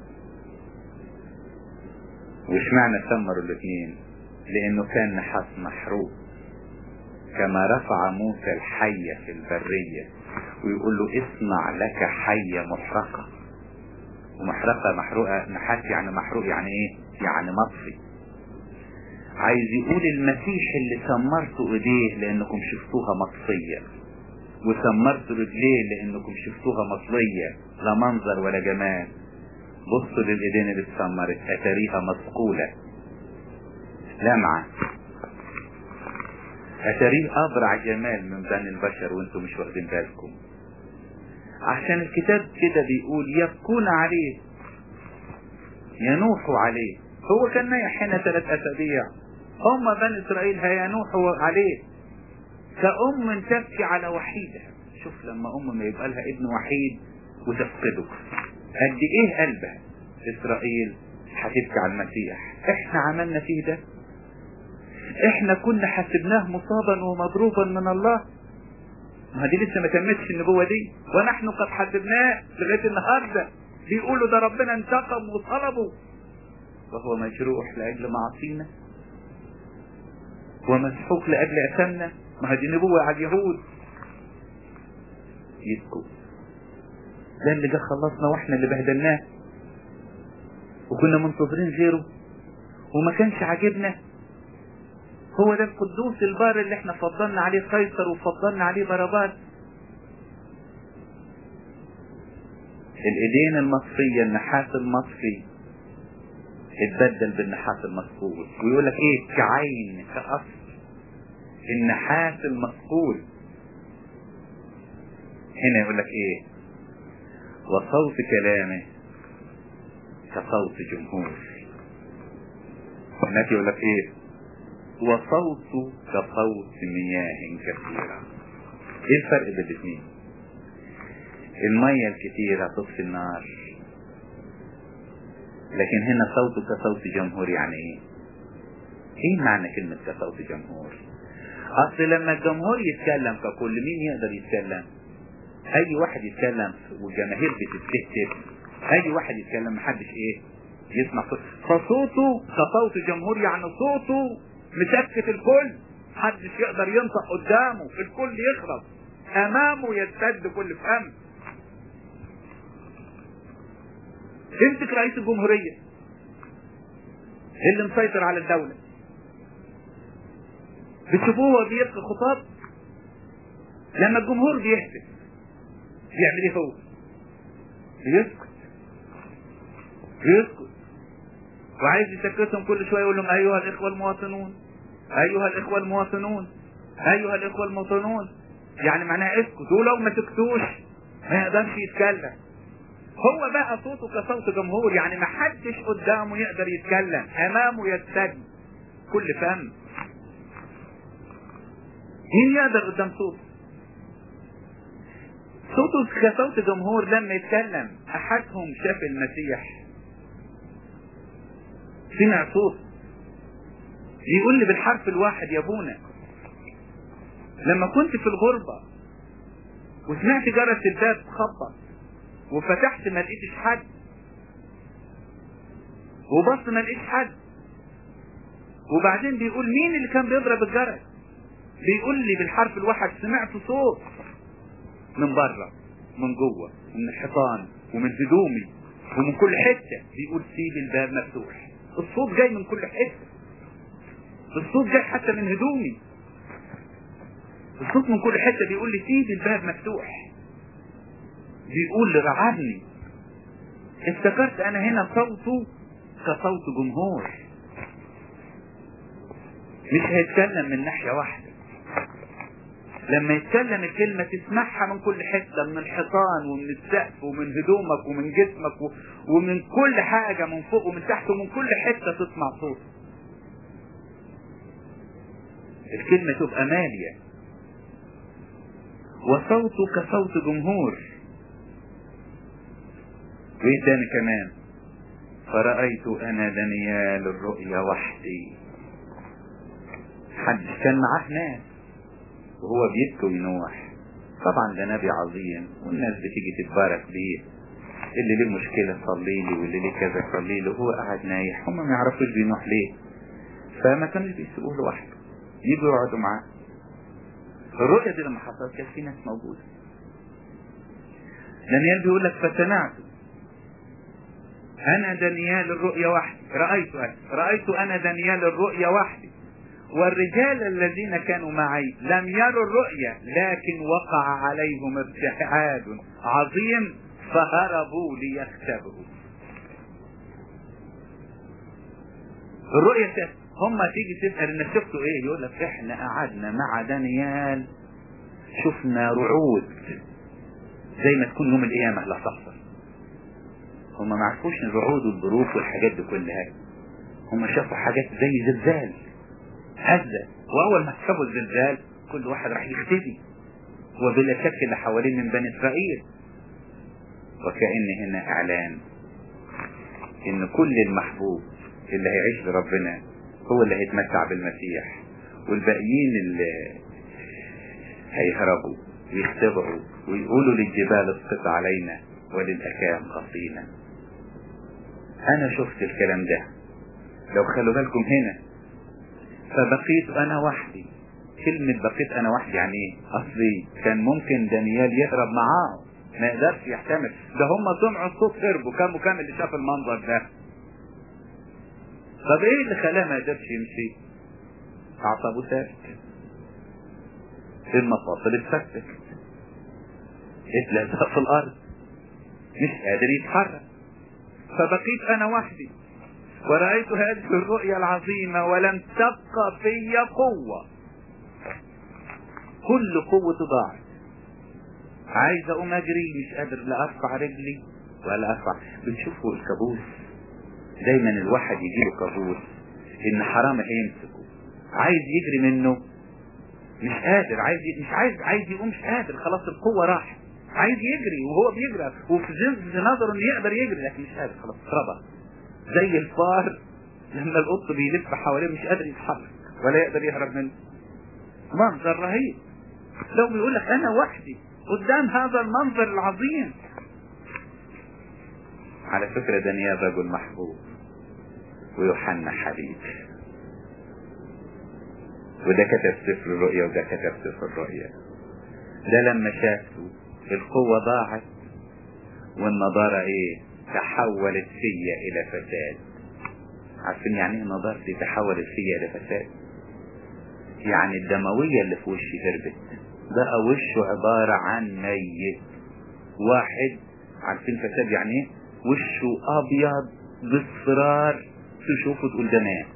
وش معنى سمروا الاثنين لانه كان نحاس محروق كما رفع موسى الحية في البرية ويقول له اصنع لك حية محرقة ومحرقة محروقة نحاس يعني محروق يعني ايه يعني مطفي عايز يقول المسيح اللي سمرتوا ايديه لانكم شفتوها مطفية وسمرتوا رجليه لانكم شفتوها مطلية لا منظر ولا جمال بصوا للايدين اللي اتسمرت اتاريها مثقولة لمعة اتاريه ابرع جمال من بني البشر وانتم مش واخدين بالكم عشان الكتاب كده بيقول يبكون عليه ينوحوا عليه هو كان نايح هنا ثلاث اسابيع هم بني اسرائيل هينوحوا عليه كأم تبكي على وحيدها شوف لما ام ما يبقى لها ابن وحيد وتفقده قد ايه قلبها اسرائيل هتبكي على المسيح احنا عملنا فيه ده احنا كنا حسبناه مصابا ومضروبا من الله ما دي لسه ما تمتش النبوة دي ونحن قد حسبناه لغاية النهاردة بيقولوا ده ربنا انتقم وطلبه وهو مجروح لأجل معاصينا ومسحوق لأجل أثمنا ما هذه نبوة على اليهود يبكوا ده اللي جه خلصنا واحنا اللي بهدلناه وكنا منتظرين غيره وما كانش عاجبنا هو ده القدوس البار اللي احنا فضلنا عليه قيصر وفضلنا عليه باراباس الايدين المصفية النحاس المصفي اتبدل بالنحاس المصقول ويقول لك ايه كعين كأصل النحاس المصقول هنا يقول لك ايه وصوت كلامه كصوت جمهور هناك يقول لك ايه وصوت كصوت مياه كثيرة ايه الفرق بين الاثنين المية الكثيرة تطفي النار لكن هنا صوته كصوت جمهور يعني ايه ايه معنى كلمة كصوت جمهور اصل لما الجمهور يتكلم ككل مين يقدر يتكلم اي واحد يتكلم والجماهير بتتكتب اي واحد يتكلم محدش ايه يسمع صوت فصوته كصوت جمهور يعني صوته مسكت الكل محدش يقدر ينطق قدامه الكل يخرب امامه يستد كل فم امسك رئيس الجمهورية اللي مسيطر على الدولة بتشوفوه هو بيلقي خطاب لما الجمهور بيهتف بيعمل ايه هو بيسكت بيسكت وعايز يسكتهم كل شويه يقول لهم ايها الاخوه المواطنون ايها الاخوه المواطنون ايها الاخوه المواطنون يعني معناها اسكت ولو ما سكتوش ما يقدرش يتكلم هو بقى صوته كصوت جمهور يعني ما حدش قدامه يقدر يتكلم امامه يستد كل فم مين يقدر قدام صوته صوته كصوت جمهور لما يتكلم احدهم شاف المسيح سمع صوت يقول لي بالحرف الواحد يا ابونا لما كنت في الغربة وسمعت جرس الباب خبط وفتحت ما لقيتش حد وبص ما لقيتش حد وبعدين بيقول مين اللي كان بيضرب الجرس بيقول لي بالحرف الواحد سمعت صوت من بره من جوه ومن الحيطان ومن هدومي ومن كل حته بيقول سيب الباب مفتوح الصوت جاي من كل حته الصوت جاي حتى من هدومي الصوت من كل حته بيقول لي سيب الباب مفتوح بيقول لي رعبني افتكرت انا هنا صوته كصوت جمهور مش هيتكلم من ناحيه واحده لما يتكلم الكلمة تسمعها من كل حتة من الحيطان ومن السقف ومن هدومك ومن جسمك و... ومن كل حاجة من فوق ومن تحت ومن كل حتة تسمع صوت الكلمة تبقى مالية وصوته كصوت جمهور وايه تاني كمان فرأيت انا دانيال الرؤيا وحدي حد كان معاه ناس وهو بيبكي وينوح طبعا ده نبي عظيم والناس بتيجي تتبارك بيه اللي ليه مشكلة صلي لي واللي ليه كذا صلي له هو قاعد نايح هم ما يعرفوش بينوح ليه فما كانوش بيسوقوه لوحده يجوا يقعدوا معاه الرؤية دي لما حصلت كان في ناس موجودة دانيال بيقول لك فسمعت أنا دانيال الرؤيا وحدي رأيت أنا رأيت أنا دانيال الرؤيا وحدي والرجال الذين كانوا معي لم يروا الرؤيا لكن وقع عليهم ارتعاد عظيم فهربوا ليختبئوا الرؤيا شاف هم تيجي تسأل انك شفتوا ايه يقول لك احنا قعدنا مع دانيال شفنا رعود زي ما تكون يوم القيامة اللي هتحصل هم ما عرفوش الرعود والظروف والحاجات دي كلها هم شافوا حاجات زي زلزال هزة واول ما شافوا الزلزال كل واحد راح يختفي وبلا شك اللي حوالين من بني اسرائيل وكأن هنا اعلان ان كل المحبوب اللي هيعيش لربنا هو اللي هيتمتع بالمسيح والباقيين اللي هيهربوا ويختبئوا ويقولوا للجبال اسقط علينا وللأكام قصينا انا شفت الكلام ده لو خلوا بالكم هنا فبقيت انا وحدي كلمة بقيت انا وحدي يعني ايه اصلي كان ممكن دانيال يهرب معاه ما يقدرش يحتمل ده هم سمعوا الصوت هربوا كم وكم اللي شاف المنظر ده طب ايه اللي خلاه ما قدرش يمشي اعصابه ثابت المفاصل اتفكت اتلزق في الارض مش قادر يتحرك فبقيت انا وحدي ورأيت هذه الرؤيا العظيمة ولم تبقى في قوة كل قوة ضاعت عايز اقوم اجري مش قادر لا ارفع رجلي ولا ارفع بنشوفوا الكابوس دايما الواحد يجيله كابوس ان حرام هيمسكه عايز يجري منه مش قادر عايز ي... مش عايز عايز يقوم مش قادر خلاص القوة راحت عايز يجري وهو بيجري وفي زنز نظره انه يقدر يجري لكن مش قادر خلاص اتربى زي الفار لما القط بيلف حواليه مش قادر يتحرك ولا يقدر يهرب منه منظر رهيب لو بيقول لك انا وحدي قدام هذا المنظر العظيم على فكرة دانيال رجل محبوب ويوحنا حبيب وده كتب سفر الرؤيا وده كتب سفر الرؤيا ده لما شافوا القوة ضاعت والنضارة ايه تحولت فيا الى فساد عارفين يعني ايه النضارة دي تحولت فيا الى فساد يعني الدموية اللي في وشي هربت بقى وشه عبارة عن ميت واحد عارفين فساد يعني ايه وشه ابيض باصفرار تشوفه تقول ده مات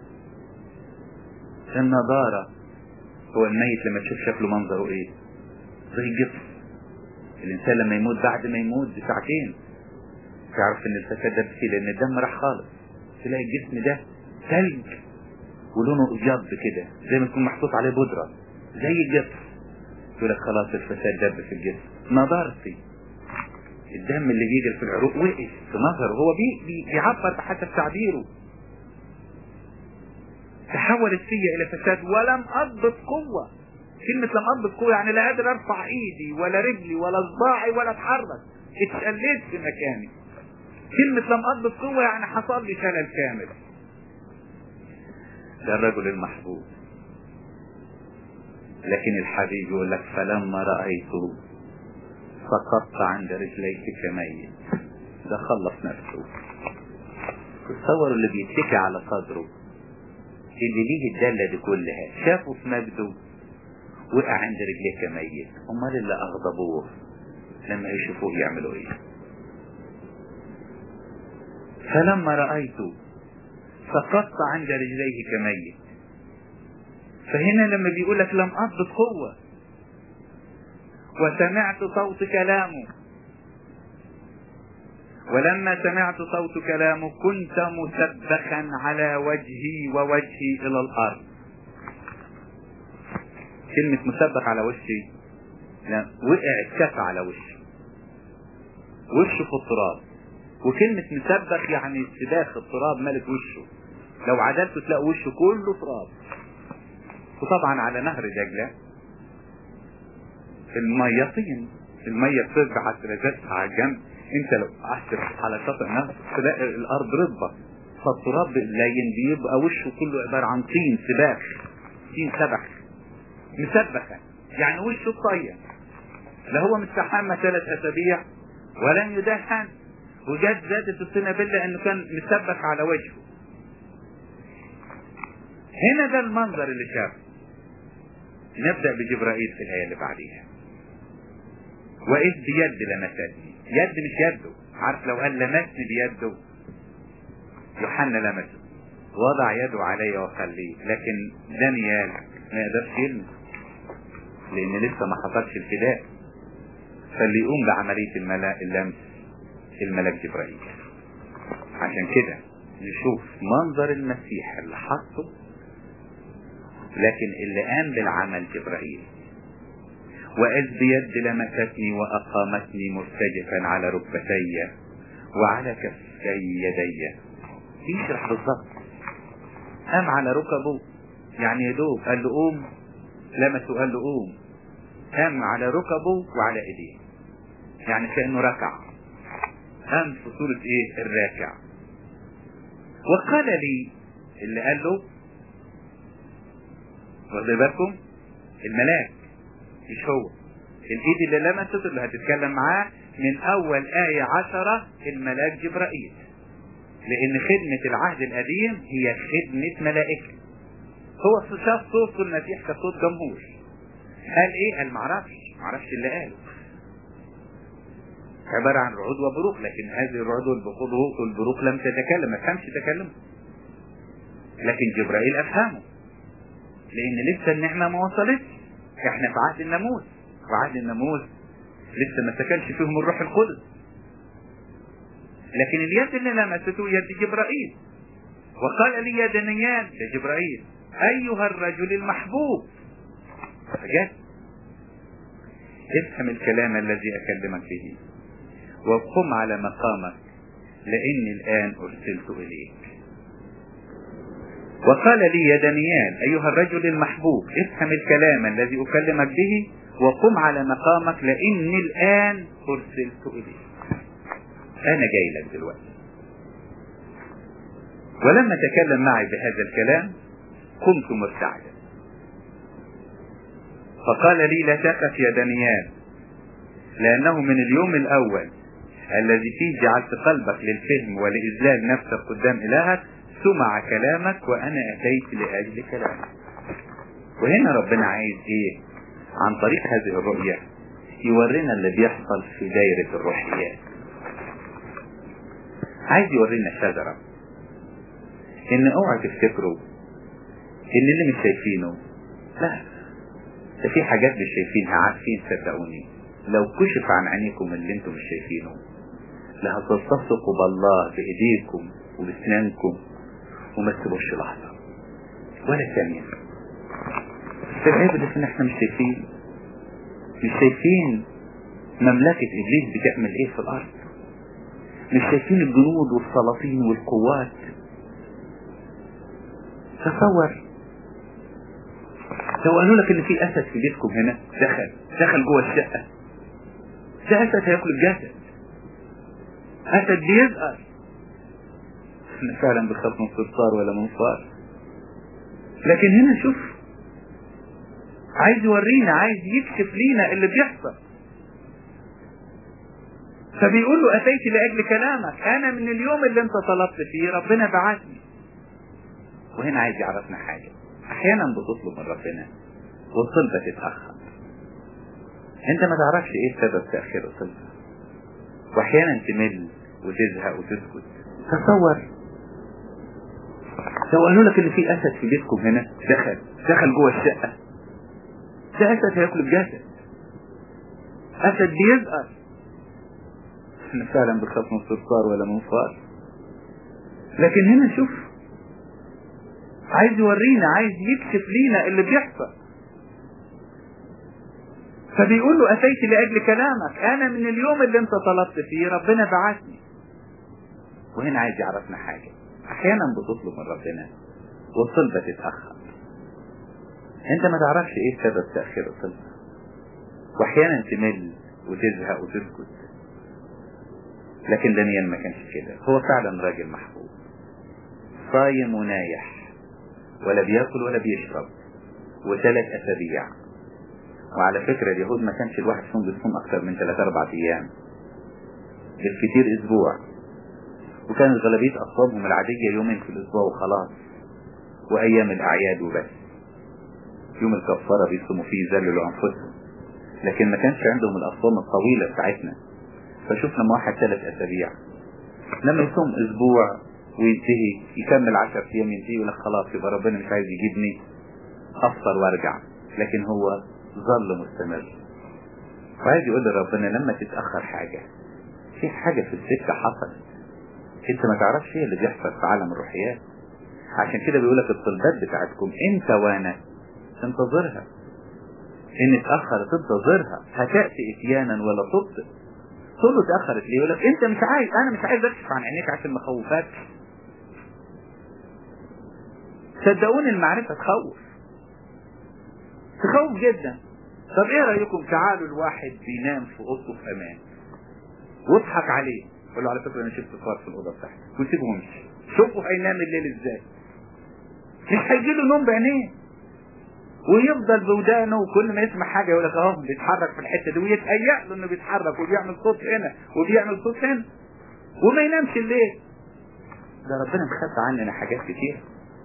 النضارة هو الميت لما تشوف شكله منظره ايه زي الجبس الانسان لما يموت بعد ما يموت بساعتين تعرف ان الفساد ده بكي لان الدم راح خالص تلاقي الجسم ده ثلج ولونه ابيض كده زي ما يكون محطوط عليه بودره زي الجسر يقول لك خلاص الفساد دب في الجسم نظرتي الدم اللي بيجري في العروق وقف في نظره هو بي بي بيعبر بحسب تعبيره تحولت فيا الى فساد ولم اضبط قوه كلمة لم اضبط قوه يعني لا قادر ارفع ايدي ولا رجلي ولا صباعي ولا اتحرك اتشليت في مكاني كلمة لم اضبط قوه يعني حصل لي شلل كامل ده الرجل المحبوب لكن الحبيب يقول لك فلما رأيته سقطت عند رجليك كميت ده خلص نفسه تصور اللي بيتكي على صدره اللي ليه الدالة دي كلها شافه في مجده وقع عند رجليه كميت امال اللي اغضبوه لما يشوفوه يعملوا ايه فلما رأيته سقطت عند رجليه كميت فهنا لما بيقول لك لم أضبط قوة وسمعت صوت كلامه ولما سمعت صوت كلامه كنت مسبخا على وجهي ووجهي إلى الأرض كلمة مسبخ على وشي لا وقع اتكفى على وشه وشه في التراب وكلمة مسبخ يعني استباخ التراب ملك وشه لو عدلته تلاقي وشه كله تراب وطبعا على نهر دجلة المية طين المية بترجع ترزتها على الجنب انت لو قعدت على شاطئ نهر تلاقي الارض رطبة فالتراب اللين بيبقى وشه كله عبارة عن طين سباخ طين سبخ مسبخة يعني وشه طين لا هو مستحمى ثلاث اسابيع ولم يدهن وجت زادت السنابلة انه كان مسبخ على وجهه هنا ده المنظر اللي شافه نبدأ بجبرائيل في الآية اللي بعديها وإذ بيد لمستني يد مش يده عارف لو قال لمسني بيده يوحنا لمسه وضع يده علي وخليه لكن دانيال ما يقدرش يلمس لأن لسه ما حصلش الفداء فاللي يقوم بعملية الملاء اللمس الملاك جبرائيل عشان كده نشوف منظر المسيح اللي حطه لكن اللي قام بالعمل جبرائيل وإذ بيد لمستني وأقامتني مرتجفا على ركبتي وعلى كفي يدي يشرح بالظبط قام على ركبه يعني يدوب قال له قوم لمسه قال له قوم قام على ركبه وعلى ايديه يعني كأنه ركع قام في صورة ايه الراكع وقال لي اللي قال له واخد بالكم الملاك مش هو الايد اللي لمست اللي هتتكلم معاه من اول آية عشرة الملاك جبرائيل لان خدمة العهد القديم هي خدمة ملائكة هو شاف صوت المسيح كصوت جمهور قال ايه قال معرفش معرفش اللي قاله عبارة عن رعود وبروق لكن هذه الرعود والبروق لم تتكلم ما فهمش تكلمه لكن جبرائيل افهمه لان لسه النعمة ما وصلتش احنا في عهد الناموس في عهد الناموس لسه ما سكنش فيهم الروح القدس لكن اليد اللي لمسته يد جبرائيل وقال لي يا دانيال يا جبرائيل ايها الرجل المحبوب فجأة افهم الكلام الذي اكلمك به وقم على مقامك لاني الان ارسلت اليك وقال لي يا دانيال أيها الرجل المحبوب افهم الكلام الذي أكلمك به وقم على مقامك لأني الآن أرسلت إليك أنا جاي لك دلوقتي ولما تكلم معي بهذا الكلام قمت مرتعدا فقال لي لا تخف يا دانيال لأنه من اليوم الأول الذي فيه جعلت قلبك للفهم ولإذلال نفسك قدام إلهك سمع كلامك وانا اتيت لاجل كلامك وهنا ربنا عايز ايه عن طريق هذه الرؤية يورينا اللي بيحصل في دايرة الروحيات عايز يورينا شجرة ان اوعى تفتكروا ان اللي مش شايفينه لا ده في حاجات مش شايفينها عارفين صدقوني لو كشف عن عينيكم اللي انتم مش شايفينه لهتلتصقوا بالله بايديكم وبسنانكم وما تسيبوش لحظة ولا ثانية بس العيب اللي ان احنا مش شايفين مش شايفين مملكة ابليس بتعمل ايه في الارض مش شايفين الجنود والسلاطين والقوات تصور لو قالوا لك ان في اسد في بيتكم هنا دخل دخل جوه الشقة ده اسد هياكل الجسد اسد بيزقر احنا فعلا بنخاف من صرصار ولا منفار لكن هنا شوف عايز يورينا عايز يكشف لينا اللي بيحصل فبيقول له اتيت لاجل كلامك انا من اليوم اللي انت طلبت فيه ربنا بعثني وهنا عايز يعرفنا حاجة احيانا بتطلب من ربنا والطلبة تتأخر انت ما تعرفش ايه سبب تأخير الطلبة واحيانا تمل وتزهق وتسكت تصور لو قالوا لك ان في اسد في بيتكم هنا دخل دخل جوه الشقة ده اسد هياكل الجسد اسد بيزقر احنا فعلا بنخاف من صرصار ولا منفار لكن هنا شوف عايز يورينا عايز يكشف لينا اللي بيحصل فبيقول له اتيت لاجل كلامك انا من اليوم اللي انت طلبت فيه ربنا بعثني وهنا عايز يعرفنا حاجة احيانا بتطلب من ربنا والطلبة تتأخر انت ما تعرفش ايه سبب تأخير الطلبة واحيانا تمل وتزهق وتسكت لكن دانيال ما كانش كده هو فعلا راجل محبوب صايم ونايح ولا بياكل ولا بيشرب وثلاث اسابيع وعلى فكرة اليهود ما كانش الواحد فيهم بيصوم اكتر من ثلاث اربع ايام بالكثير اسبوع وكانت غالبية اصوامهم العادية يومين في الاسبوع وخلاص وايام الاعياد وبس يوم الكفارة بيصوموا فيه يذللوا انفسهم لكن ما كانش عندهم الاصوام الطويلة بتاعتنا فشوف لما واحد ثلاث اسابيع لما يصوم اسبوع وينتهي يكمل عشر ايام ينتهي يقول لك خلاص يبقى ربنا مش عايز يجيبني افطر وارجع لكن هو ظل مستمر وعايز يقول لربنا لما تتأخر حاجة في حاجة في السكة حصلت انت ما تعرفش ايه اللي بيحصل في عالم الروحيات عشان كده بيقول لك الطلبات بتاعتكم انت وانا انتظرها ان اتأخرت انتظرها هتأتي اتيانا ولا تبطئ تقول له اتأخرت ليه يقول لك انت مش عايز انا مش عايز اكشف عن عينيك عشان ما خوفكش صدقوني المعرفة تخوف تخوف جدا طب ايه رأيكم تعالوا الواحد بينام في اوضته في امان واضحك عليه قول له على فكرة انا شفت صار في الاوضة بتاعتي وسيبه وامشي شوفوا هينام الليل ازاي مش هيجي له نوم بعينيه ويفضل بودانه وكل ما يسمع حاجة يقول لك اهو بيتحرك في الحتة دي ويتهيأ له انه بيتحرك وبيعمل صوت هنا وبيعمل صوت هنا وما ينامش الليل ده ربنا مخبى عننا حاجات كتير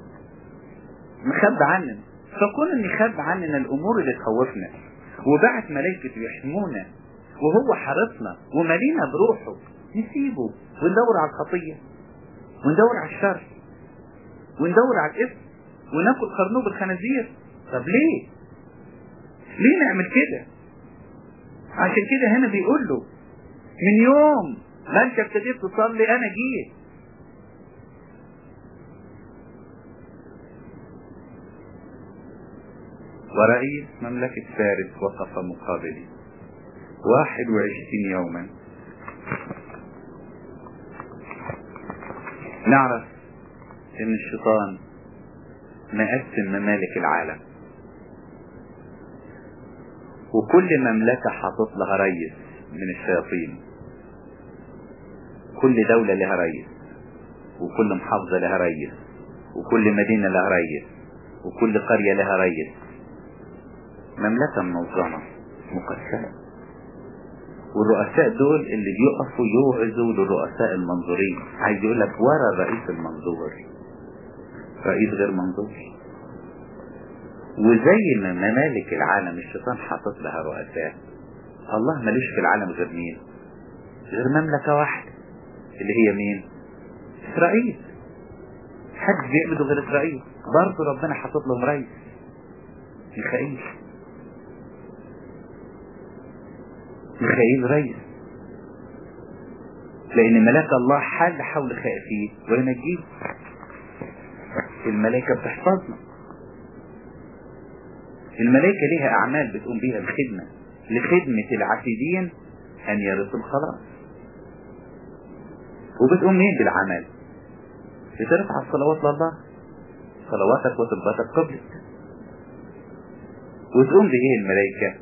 مخبى عننا فكون ان يخبى عننا الامور اللي تخوفنا وبعت ملائكة يحمونا وهو حرصنا وملينا بروحه نسيبه وندور على الخطية وندور على الشر وندور على الاسم وناكل خرنوب الخنازير طب ليه ليه نعمل كده عشان كده هنا بيقول له من يوم ما انت ابتديت تصلي انا جيت ورئيس مملكة فارس وقف مقابلي واحد وعشرين يوما نعرف ان الشيطان مقسم ممالك العالم وكل مملكة حاطط لها ريس من الشياطين كل دولة لها ريس وكل محافظة لها ريس وكل مدينة لها ريس وكل قرية لها ريس مملكة منظمة مقسمة والرؤساء دول اللي بيقفوا يوعظوا للرؤساء المنظورين عايز يقول لك ورا الرئيس المنظور رئيس غير منظور وزي ما ممالك العالم الشيطان حاطط لها رؤساء الله ملوش في العالم غير مين غير مملكة واحدة اللي هي مين اسرائيل حد بيعبدوا غير اسرائيل برضه ربنا حاطط لهم رئيس ميخائيل ميخائيل رئيس لان ملاك الله حل حول خائفيه وينجيه الملائكة بتحفظنا الملائكة ليها أعمال بتقوم بيها الخدمة لخدمة العتيدين أن يرثوا الخلاص وبتقوم مين بالعمل بترفع الصلوات لله صلواتك وطلباتك قبلك وتقوم بإيه الملائكة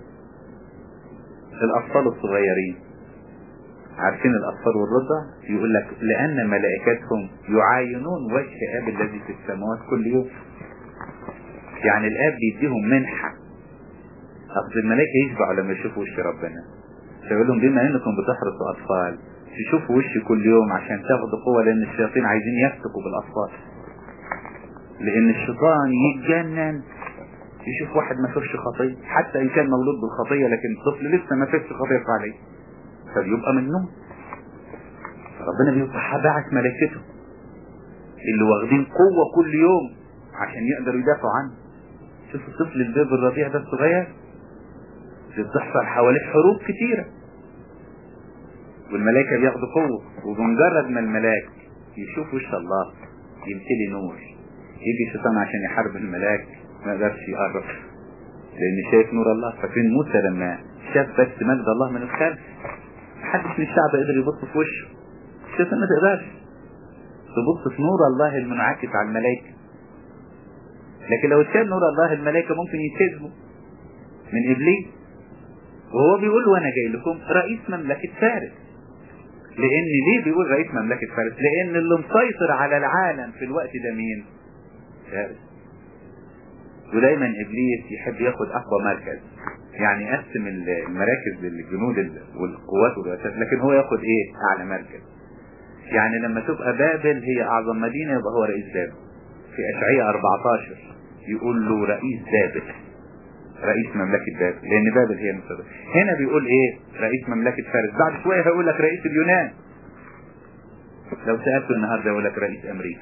الأطفال الصغيرين عارفين الأطفال والرضع يقول لك لأن ملائكتهم يعاينون وجه أب الذي في السماوات كل يوم يعني الآب بيديهم منحة أصل الملائكة يشبعوا لما يشوفوا وش ربنا فيقول لهم بما أنكم بتحرصوا أطفال تشوفوا وشي كل يوم عشان تاخدوا قوة لأن الشياطين عايزين يفتكوا بالأطفال لأن الشيطان يتجنن يشوف واحد ما فيش خطية حتى إن كان مولود بالخطية لكن الطفل لسه ما فيش خطية عليه فبيبقى منهم ربنا بيبقى بعث ملائكته اللي واخدين قوة كل يوم عشان يقدروا يدافعوا عنه شوف الطفل البيض الرضيع ده الصغير بتحصل حواليه حروب كتيرة والملائكة بياخدوا قوة وبمجرد ما الملاك يشوف وش الله يمتلي نور يجي الشيطان عشان يحارب الملاك ما قدرش يقرب لان شايف نور الله فاكرين موسى لما شاف بس مجد الله من الخلف محدش من الشعب قدر يبص في وشه الشيطان ما تقدرش تبص في نور الله المنعكس على الملائكة لكن لو اتشال نور الله الملائكة ممكن يتهزموا من ابليس وهو بيقول وانا جاي لكم رئيس مملكة فارس لان ليه بيقول رئيس مملكة فارس لان اللي مسيطر على العالم في الوقت ده مين فارس ودايما ابليس يحب ياخد اقوى مركز يعني يقسم المراكز للجنود والقوات والرؤساء لكن هو ياخد ايه اعلى مركز يعني لما تبقى بابل هي اعظم مدينة يبقى هو رئيس بابل في اشعياء 14 يقول له رئيس بابل رئيس مملكة بابل لان بابل هي المستقبل هنا بيقول ايه رئيس مملكة فارس بعد شوية هيقول لك رئيس اليونان لو سألته النهاردة يقول لك رئيس امريكا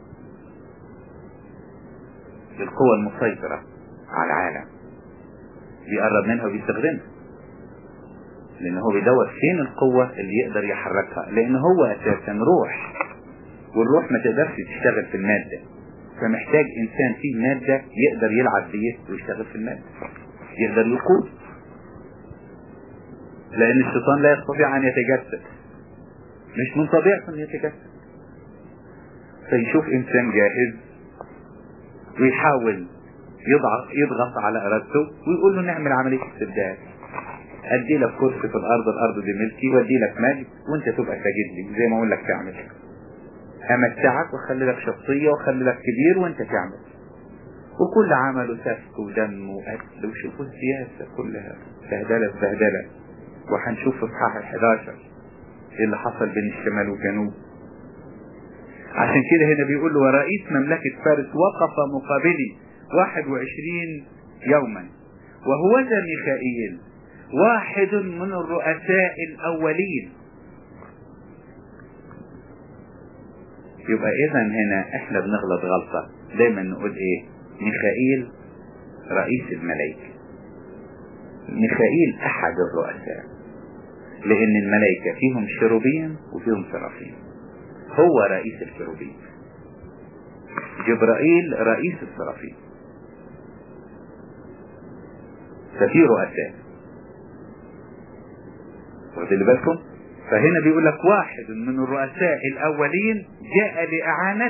القوى المسيطرة على العالم بيقرب منها وبيستخدمها لان هو بيدور فين القوة اللي يقدر يحركها لان هو اساسا روح والروح ما تقدرش تشتغل في المادة فمحتاج انسان فيه مادة يقدر يلعب بيه ويشتغل في المادة يقدر يقود لان الشيطان لا يستطيع ان يتجسد مش من طبيعته ان يتجسد فيشوف انسان جاهز ويحاول يضغط يضغط على ارادته ويقول له نعمل عملية استبدال ادي لك كرسي في الارض الارض دي ملكي وادي لك مجد وانت تبقى ساجد لي زي ما اقول لك تعمل امتعك واخلي لك شخصية واخلي لك كبير وانت تعمل وكل عمله سفك ودم وقتل وشوفوا السياسة كلها بهدلة بهدلة وهنشوف في اصحاح ال 11 ايه اللي حصل بين الشمال والجنوب عشان كده هنا بيقول له ورئيس مملكة فارس وقف مقابلي 21 يوما وهو ذا ميخائيل واحد من الرؤساء الأولين يبقى إذا هنا إحنا بنغلط غلطة دايما نقول إيه ميخائيل رئيس الملائكة ميخائيل أحد الرؤساء لأن الملائكة فيهم شروبين وفيهم سرافين هو رئيس الشروبين جبرائيل رئيس السرافين ففي رؤساء واخدين بالكم فهنا بيقول لك واحد من الرؤساء الاولين جاء لاعانة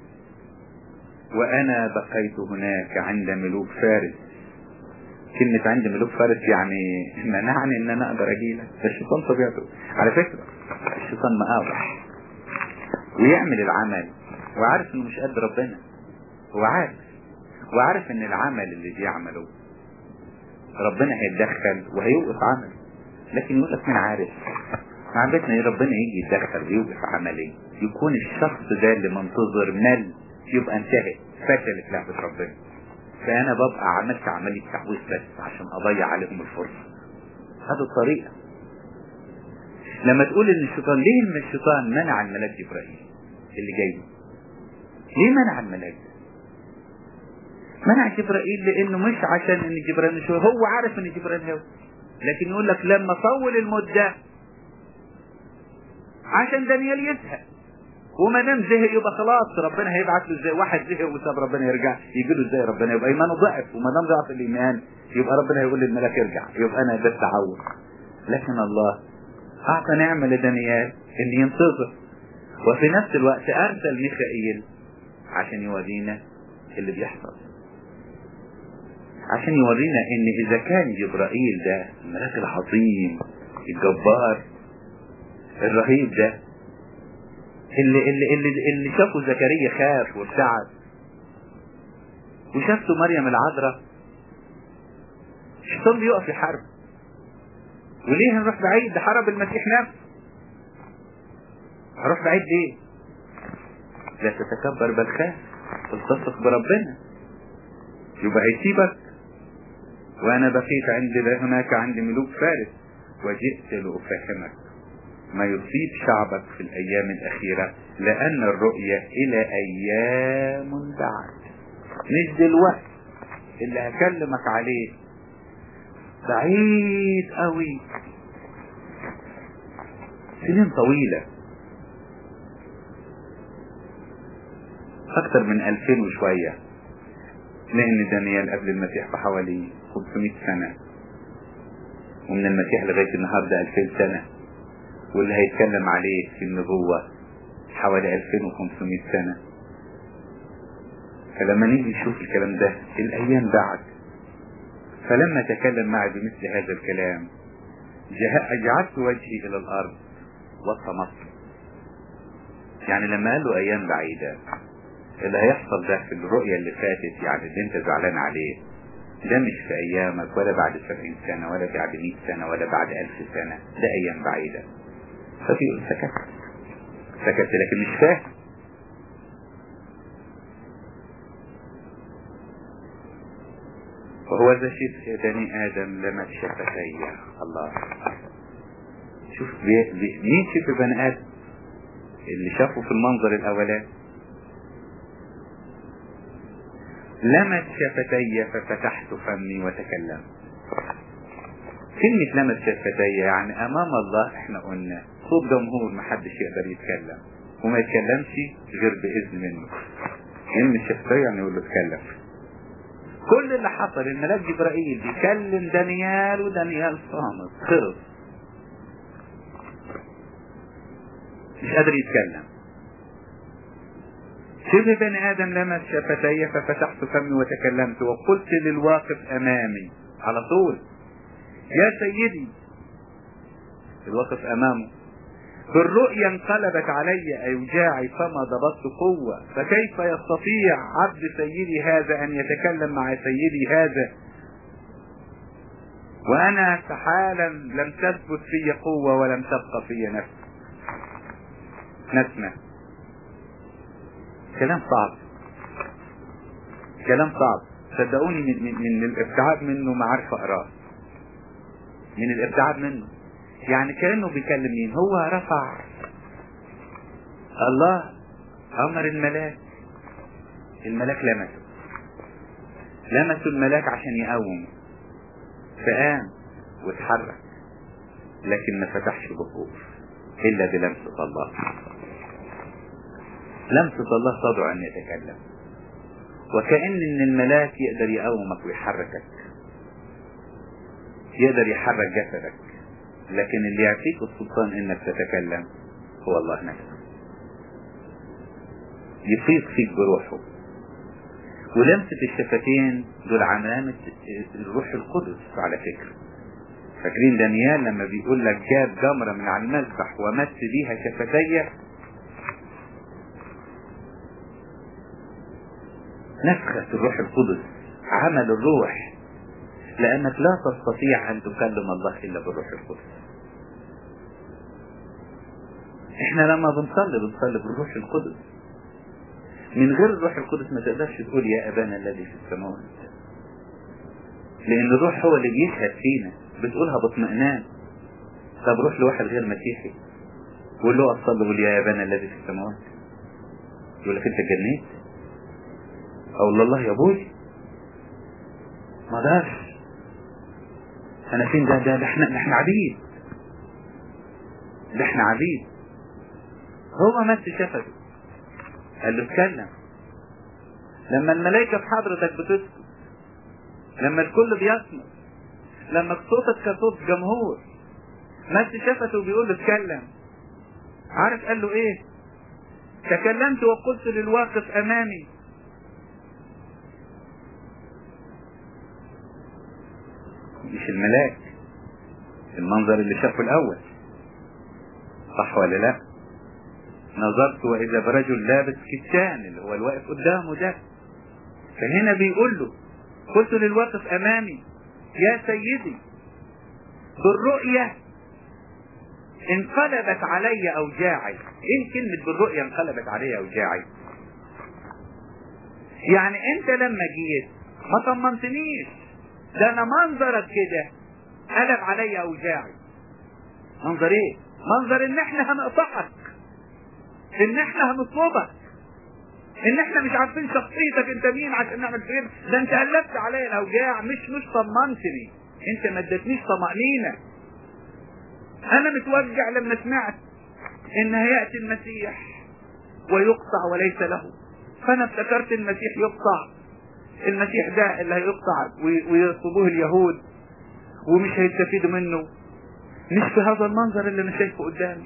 وانا بقيت هناك عند ملوك فارس كلمة عند ملوك فارس يعني منعني ان انا اقدر اجي لك ده الشيطان طبيعته على فكرة الشيطان مقاوح ويعمل العمل وعارف انه مش قد ربنا هو عارف وعارف ان العمل اللي بيعمله ربنا هيتدخل وهيوقف عمل لكن يقول لك مين عارف عادتنا ايه ربنا يجي يتدخل ويوقف عملي يكون الشخص ده اللي منتظر مل يبقى انتهت فشلت لعبة ربنا فانا ببقى عملت عملية تحويل بس عشان اضيع عليهم الفرصة هذه الطريقة لما تقول ان الشيطان ليه ان الشيطان منع الملاك جبرائيل اللي جاي ليه منع الملاك منع جبرائيل لانه مش عشان ان جبرائيل مش هو عارف ان جبرائيل هو لكن يقول لك لما طول المدة عشان دانيال يزهق وما دام زهق يبقى خلاص ربنا هيبعت له ازاي واحد زهق وساب ربنا يرجع يجي له ازاي ربنا يبقى ايمانه ضعف وما دام ضعف الايمان يبقى ربنا هيقول للملاك ارجع يبقى انا ده التعود لكن الله اعطى نعمه لدانيال ان ينتظر وفي نفس الوقت ارسل ميخائيل عشان يورينا اللي بيحصل عشان يورينا ان اذا كان جبرائيل ده الملاك العظيم الجبار الرهيب ده اللي اللي اللي, اللي شافه زكريا خاف وارتعد وشافته مريم العذراء الشيطان بيقف يحارب وليه هنروح بعيد ده حرب المسيح نفسه هروح بعيد ليه لا تتكبر بل خاف تلتصق بربنا يبقى هيسيبك وانا بقيت عند هناك عند ملوك فارس وجئت لأفهمك ما يصيب شعبك في الأيام الأخيرة لأن الرؤية إلى أيام بعد مش دلوقتي اللي هكلمك عليه بعيد قوي سنين طويلة أكثر من ألفين وشوية لأن دانيال قبل المسيح بحوالي 500 سنة ومن المسيح لغاية النهاردة 2000 سنة واللي هيتكلم عليه في النبوة حوالي 2500 سنة فلما نيجي نشوف الكلام ده الأيام بعد فلما تكلم معي بمثل هذا الكلام جعلت وجهي إلى الأرض وصمت يعني لما قال له أيام بعيدة اللي هيحصل ده في الرؤية اللي فاتت يعني اللي انت زعلان عليه ده مش في ايامك ولا بعد سبعين سنة ولا بعد مئة سنة ولا بعد الف سنة ده ايام بعيدة فبيقول سكت سكت لكن مش فاهم وهو ذا شبه بني ادم لما شفتي الله شوف بي بي مين شبه بني ادم اللي شافه في المنظر الاولاني لمت شفتي ففتحت فمي وتكلمت كلمة لمت شفتي يعني أمام الله احنا قلنا صوت جمهور محدش يقدر يتكلم وما يتكلمش غير بإذن منه يلمس شفتي يعني يقول له اتكلم كل اللي حصل الملاك جبرائيل بيكلم دانيال ودانيال صامت خلص مش قادر يتكلم شبه بني آدم لمس شفتي ففتحت فمي وتكلمت وقلت للواقف أمامي على طول يا سيدي الواقف أمامه بالرؤيا انقلبت علي أوجاعي فما ضبطت قوة فكيف يستطيع عبد سيدي هذا أن يتكلم مع سيدي هذا وأنا حالا لم تثبت في قوة ولم تبقى في نفس نسمة كلام صعب كلام صعب صدقوني من, من, من الابتعاد منه ما عارف اقراه من الابتعاد منه يعني كانه بيكلم مين هو رفع الله امر الملاك الملاك لمسه لمسه الملاك عشان يقوم فقام واتحرك لكن ما فتحش بقوه الا بلمسه الله لمسة الله تدعو أن يتكلم وكأن إن الملاك يقدر يقومك ويحركك يقدر يحرك جسدك لكن اللي يعطيك السلطان إنك تتكلم هو الله نفسه يفيض فيك بروحه ولمسة الشفتين دول علامة الروح القدس على فكرة فاكرين دانيال لما بيقول لك جاب جمرة من على المذبح ومس بيها شفتي نفخة الروح القدس عمل الروح لأنك لا تستطيع أن تكلم الله إلا بالروح القدس احنا لما بنصلي بنصلي بالروح القدس من غير الروح القدس ما تقدرش تقول يا أبانا الذي في السماوات لأن الروح هو اللي بيشهد فينا بتقولها باطمئنان طب روح لواحد غير مسيحي قول له أصلي قول يا أبانا الذي في السماوات يقول لك أنت جنيت اقول الله يا ابوي ما اقدرش انا فين ده ده, ده احنا ده احنا عبيد ده احنا عبيد هو مس شفته قال له اتكلم لما الملائكة في حضرتك بتسكت لما الكل بيصمت لما صوتك كصوت جمهور مد شفته بيقول له اتكلم عارف قال له ايه تكلمت وقلت للواقف امامي مش الملاك المنظر اللي شافه الاول صح ولا لا نظرت واذا برجل لابس كتان اللي هو الواقف قدامه ده فهنا بيقول له قلت للواقف امامي يا سيدي بالرؤية انقلبت علي اوجاعي ايه كلمة بالرؤية انقلبت علي اوجاعي يعني انت لما جيت ما طمنتنيش ده انا منظرك كده قلب علي اوجاعي منظر ايه منظر ان احنا هنقطعك ان احنا هنطلبك ان احنا مش عارفين شخصيتك انت مين عشان نعمل خير ده انت قلبت عليا الاوجاع مش مش طمنتني انت ما ادتنيش طمأنينة انا متوجع لما سمعت ان هيأتي المسيح ويقطع وليس له فانا افتكرت المسيح يقطع المسيح ده اللي هيقطع ويصبوه اليهود ومش هيستفيدوا منه مش في هذا المنظر اللي انا شايفه قدامي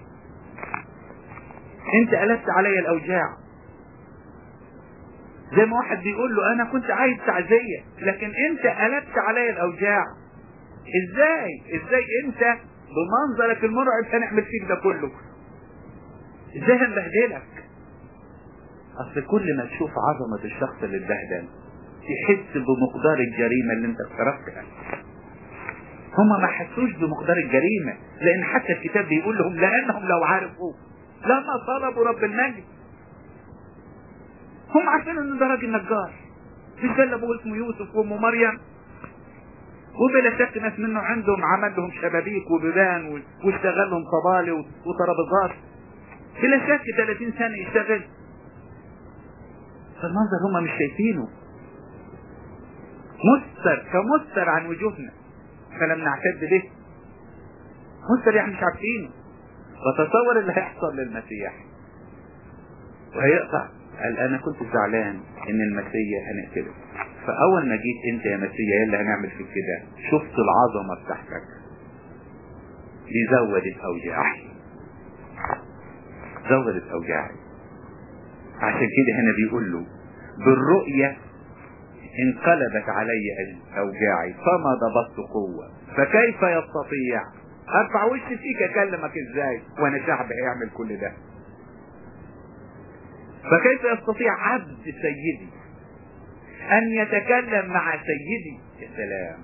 انت قلبت عليا الاوجاع زي ما واحد بيقول له انا كنت عايز تعزية لكن انت قلبت عليا الاوجاع ازاي ازاي انت بمنظرك المرعب هنعمل فيك ده كله ازاي هنبهدلك اصل كل ما تشوف عظمة الشخص اللي اتبهدل تحس بمقدار الجريمة اللي انت اقترفتها هم ما حسوش بمقدار الجريمة لان حتى الكتاب بيقول لهم لانهم لو عرفوا لما طلبوا رب المجد هم عارفين ان ده راجل نجار مش ده اللي ابوه اسمه يوسف وامه مريم وبلا شك ناس منه عندهم عمل لهم شبابيك وبيبان واشتغل لهم طبالي وترابيزات بلا شك 30 سنه يشتغل فالمنظر هم مش شايفينه مستر كمستر عن وجوهنا فلم نعتد به مستر يعني مش عارفينه وتصور اللي هيحصل للمسيح وهيقطع قال انا كنت زعلان ان المسيح هنقتله فاول ما جيت انت يا مسيح يلا هنعمل فيك كده شفت العظمه بتاعتك دي زودت اوجاعي زودت اوجاعي عشان كده هنا بيقول له بالرؤية انقلبت علي اوجاعي فما ضبطت قوة فكيف يستطيع ارفع وشي فيك اكلمك ازاي وانا شعب هيعمل كل ده فكيف يستطيع عبد سيدي ان يتكلم مع سيدي يا سلام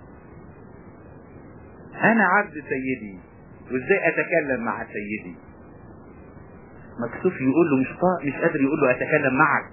انا عبد سيدي وازاي اتكلم مع سيدي مكسوف يقول له مش طا... مش قادر يقول له اتكلم معك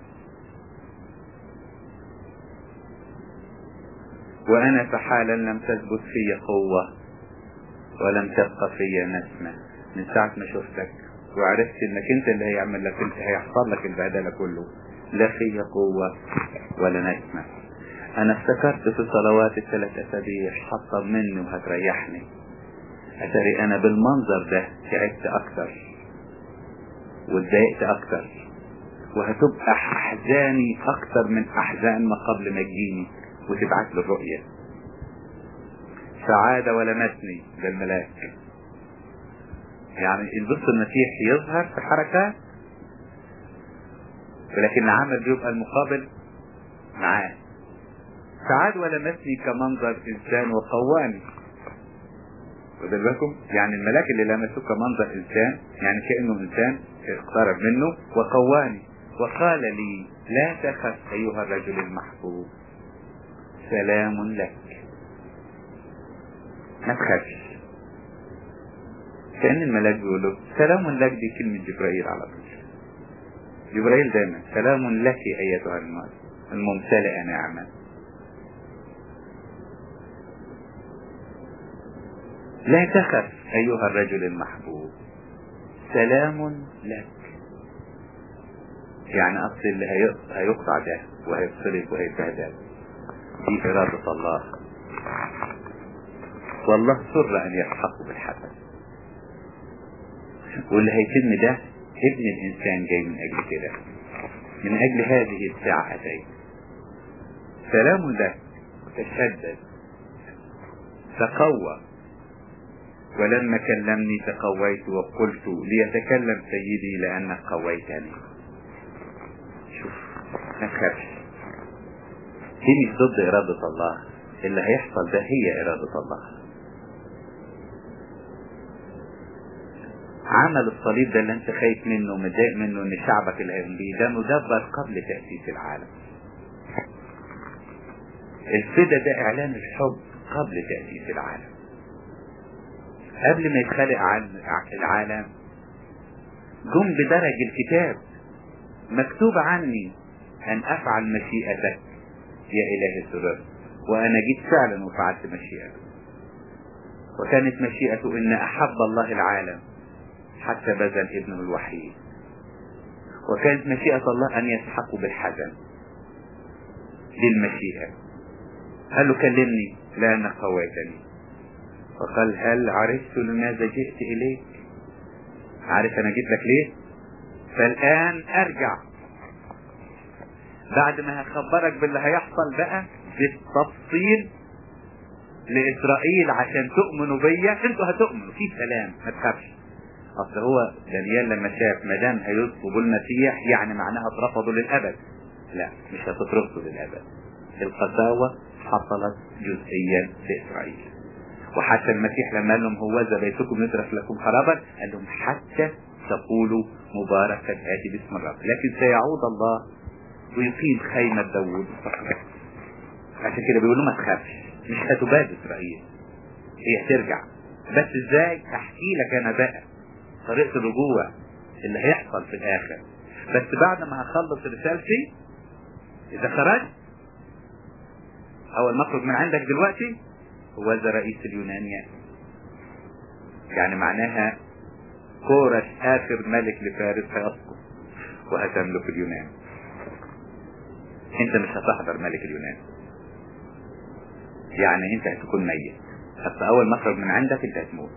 وانا فحالا لم تثبت في قوة ولم تبقى في نسمة من ساعة ما شفتك وعرفت انك انت اللي هيعمل لك انت هيحصل لك البهدله كله لا في قوة ولا نسمة انا افتكرت في صلوات الثلاث اسابيع حطم مني وهتريحني اتاري انا بالمنظر ده تعبت اكتر واتضايقت اكتر وهتبقى احزاني اكتر من احزان ما قبل ما تجيني وتبعت لي الرؤية سعادة ولمسني ده الملاك يعني البص المسيح يظهر في حركات ولكن العمل بيبقى المقابل معاه سعاد ولمسني كمنظر انسان وقواني واخد بالكم يعني الملاك اللي لمسه كمنظر انسان يعني كانه انسان اقترب منه وقواني وقال لي لا تخف ايها الرجل المحبوب سلام لك ما تخافش كأن الملاك بيقول له سلام لك دي كلمة جبرائيل على طول جبرائيل دايما سلام لك أيتها الممتلئة نعمة لا تخف أيها الرجل المحبوب سلام لك يعني أصل اللي هيقطع ده وهيفصلك وهيتبهدل دي إرادة الله والله سر أن يلحقه بالحسن واللي هيتم ده ابن الإنسان جاي من أجل كده من أجل هذه الساعة أتيت سلام لك تشدد تقوى ولما كلمني تقويت وقلت ليتكلم سيدي لأنك قويتني شوف ما تخافش دي مش ضد إرادة الله اللي هيحصل ده هي إرادة الله عمل الصليب ده اللي انت خايف منه ومتضايق منه ان شعبك اللي هيقوم بيه ده مدبر قبل تأسيس العالم الفدا ده اعلان الحب قبل تأسيس العالم قبل ما يتخلق عن العالم جم بدرج الكتاب مكتوب عني ان افعل مشيئتك يا اله السرور وانا جيت فعلا وفعلت مشيئته وكانت مشيئته ان احب الله العالم حتى بذل ابنه الوحيد وكانت مشيئة الله ان يسحقوا بالحزن دي المشيئة قال له كلمني لانك قويتني فقال هل عرفت لماذا جئت اليك عارف انا جيت لك ليه فالان ارجع بعد ما هخبرك باللي هيحصل بقى بالتفصيل لاسرائيل عشان تؤمنوا بيا انتوا هتؤمنوا في سلام ما تخافش اصل هو دانيال لما شاف ما دام هيطلبوا المسيح يعني معناها اترفضوا للابد لا مش هتترفضوا للابد القساوة حصلت جزئيا لاسرائيل وحتى المسيح لما قال لهم هوذا بيتكم يترك لكم خرابا قال لهم حتى تقولوا مباركا آتي باسم الرب لكن سيعود الله ويقيم خيمة داوود عشان كده بيقولوا ما تخافش مش هتباد اسرائيل هي هترجع بس ازاي احكي لك انا بقى طريقة الرجوع اللي هيحصل في الاخر بس بعد ما هخلص رسالتي اذا خرجت اول ما اخرج من عندك دلوقتي هو ذا رئيس اليونان يعني يعني معناها كورش اخر ملك لفارس هيسقط وهتملك اليونان انت مش هتحضر ملك اليونان يعني انت هتكون ميت حتى اول ما اخرج من عندك انت هتموت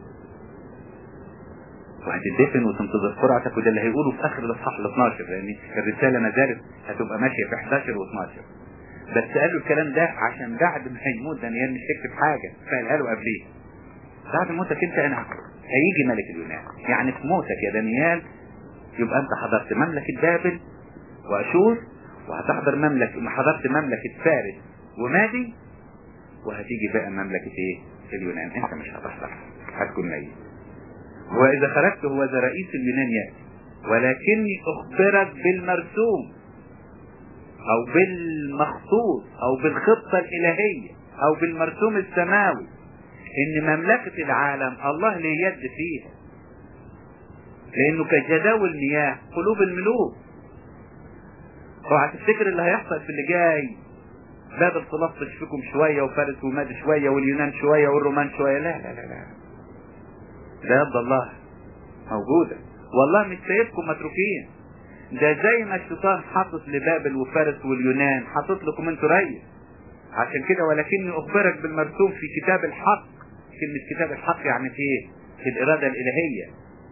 وهتدفن وتنتظر قرعتك وده اللي هيقوله في اخر الاصحاح ال 12 لان الرساله ما زالت هتبقى ماشيه في 11 و12 بس قالوا الكلام ده عشان بعد ما هيموت دانيال مش هيكتب حاجه فقالوا قبليه بعد موتك انت انا هيجي ملك اليونان يعني في موتك يا دانيال يبقى انت حضرت مملكه بابل واشور وهتحضر مملكه حضرت مملكه فارس ومادي وهتيجي بقى مملكه ايه اليونان انت مش هتحضر هتكون ميت واذا خرجت هو ذا رئيس اليونان ياتي ولكني اخبرك بالمرسوم او بالمخطوط او بالخطة الالهية او بالمرسوم السماوي ان مملكة العالم الله ليه يد فيها لانه كجداول مياه قلوب الملوك اوعى تفتكر اللي هيحصل في اللي جاي بابل تلطش فيكم شوية وفارس وماد شوية واليونان شوية والرومان شوية لا لا لا لا ده يد الله موجودة والله مش سايبكم متروكين ده زي ما الشيطان حاطط لبابل وفارس واليونان حاطط لكم انتوا ريس عشان كده ولكني اخبرك بالمرسوم في كتاب الحق كلمة كتاب الحق يعني في ايه في الارادة الالهية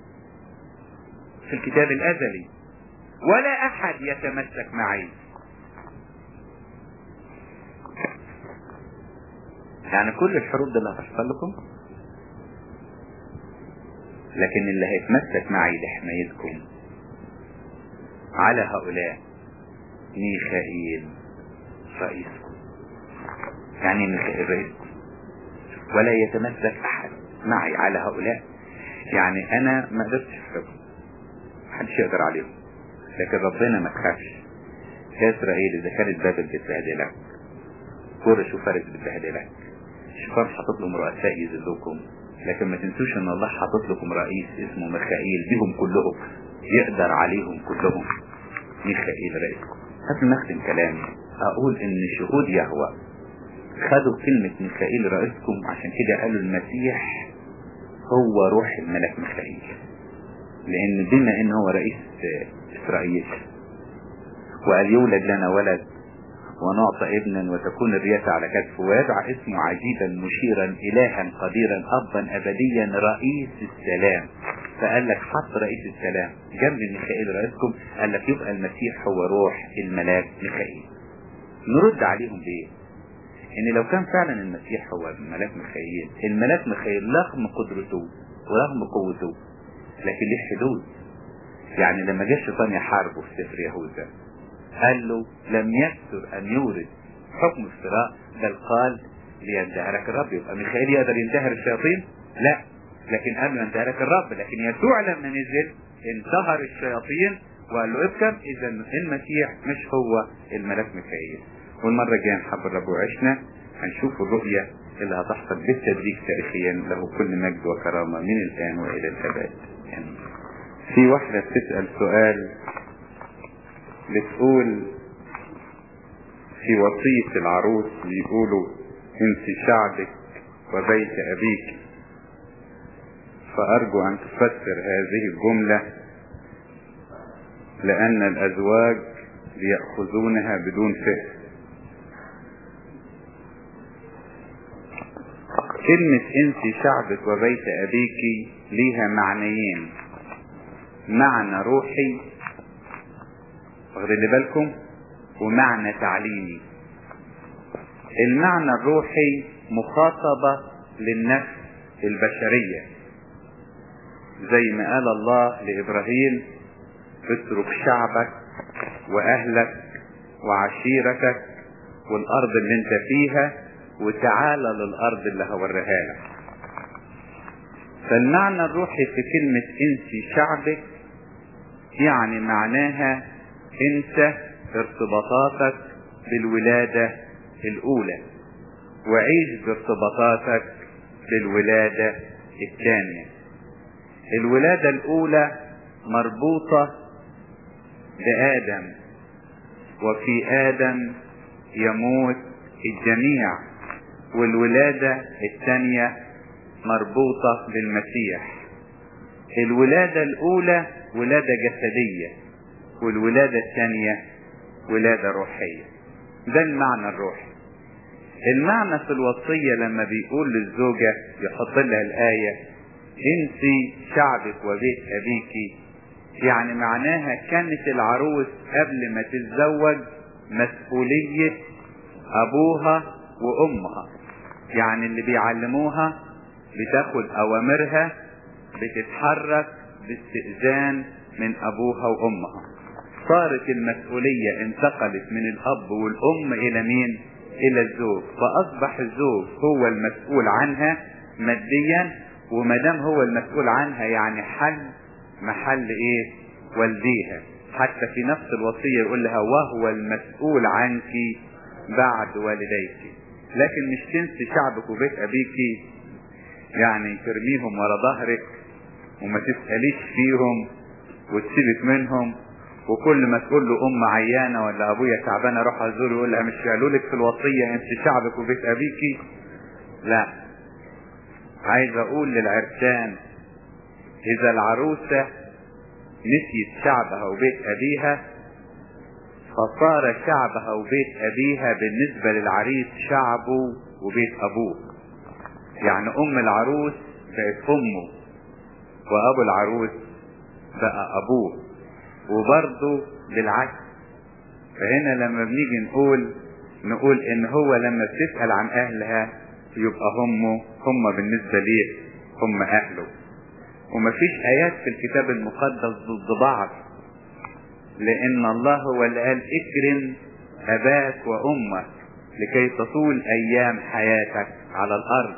في الكتاب الازلي ولا احد يتمسك معي يعني كل الحروب دي اللي هتحصل لكم لكن اللي هيتمسك معي لحمايتكم على هؤلاء ميخائيل رئيسكم يعني ميخائيل رئيسكم ولا يتمسك احد معي على هؤلاء يعني انا ما قدرتش احرقهم محدش يقدر عليهم لكن ربنا ما تخافش يا اسرائيل اذا كانت بابل بتبهدلك كورش وفارس بتبهدلك الشيطان حاطط لهم رؤساء يذلوكم لكن ما تنسوش ان الله حاطط لكم رئيس اسمه ميخائيل بيهم كلهم يقدر عليهم كلهم ميخائيل رئيسكم قبل ما اختم كلامي اقول ان شهود يهوى خدوا كلمة ميخائيل رئيسكم عشان كده قالوا المسيح هو روح الملك ميخائيل لان بما ان هو رئيس اسرائيل وقال يولد لنا ولد ونعطى ابنا وتكون الرياسة على كتفه ويدعى اسمه عجيبا مشيرا إلها قديرا أبا أبديا رئيس السلام فقال لك حط رئيس السلام جنب ميخائيل رئيسكم قال لك يبقى المسيح هو روح الملاك ميخائيل نرد عليهم بايه ان لو كان فعلا المسيح هو الملاك ميخائيل الملاك ميخائيل رغم قدرته ورغم قوته لكن ليه حدود يعني لما جه الشيطان يحاربه في سفر يهوذا قال له لم يكثر ان يورد حكم افتراء بل قال لينتهرك الرب يبقى ميخائيل يقدر ينتهر الشياطين لا لكن قال له ينتهرك الرب لكن يسوع لما نزل انتهر الشياطين وقال له ابكم اذا المسيح مش هو الملاك ميخائيل والمره الجايه نحب الرب وعشنا هنشوف الرؤيه اللي هتحصل بالتدريج تاريخيا له كل مجد وكرامه من الان والى الابد يعني في واحده بتسال سؤال بتقول في وصيه العروس بيقولوا انت شعبك وبيت ابيك فارجو ان تفسر هذه الجمله لان الازواج ياخذونها بدون فهم كلمة انت شعبك وبيت ابيك ليها معنيين معنى روحي واخدين بالكم ومعنى تعليمي المعنى الروحي مخاطبة للنفس البشرية زي ما قال الله لإبراهيم اترك شعبك وأهلك وعشيرتك والأرض اللي انت فيها وتعالى للأرض اللي هوريها لك فالمعنى الروحي في كلمة انت شعبك يعني معناها انت ارتباطاتك بالولادة الأولى وعيش بارتباطاتك بالولادة الثانية الولادة الأولى مربوطة بآدم وفي آدم يموت الجميع والولادة الثانية مربوطة بالمسيح الولادة الأولى ولادة جسدية والولادة الثانية ولادة روحية ده المعنى الروحي المعنى في الوصية لما بيقول للزوجة يحط لها الآية انت شعبك وبيت أبيك يعني معناها كانت العروس قبل ما تتزوج مسؤولية أبوها وأمها يعني اللي بيعلموها بتاخد أوامرها بتتحرك باستئذان من أبوها وأمها صارت المسؤولية انتقلت من الأب والأم إلى مين؟ إلى الزوج فأصبح الزوج هو المسؤول عنها ماديا وما دام هو المسؤول عنها يعني حل محل إيه؟ والديها حتى في نفس الوصية يقول لها وهو المسؤول عنك بعد والديك لكن مش تنسي شعبك وبيت أبيك يعني ترميهم ورا ظهرك وما تسأليش فيهم وتسيبك منهم وكل ما تقول له ام عيانه ولا ابويا تعبان اروح ازوره يقول لها مش قالوا لك في الوصيه انت شعبك وبيت ابيكي لا عايز اقول للعرسان اذا العروسه نسيت شعبها وبيت ابيها فصار شعبها وبيت ابيها بالنسبه للعريس شعبه وبيت ابوه يعني ام العروس بقت امه وابو العروس بقى ابوه وبرضه بالعكس فهنا لما بنيجي نقول نقول ان هو لما بتسأل عن اهلها يبقى هم هم بالنسبة ليه هم اهله ومفيش ايات في الكتاب المقدس ضد بعض لان الله هو اللي قال اكرم اباك وامك لكي تطول ايام حياتك على الارض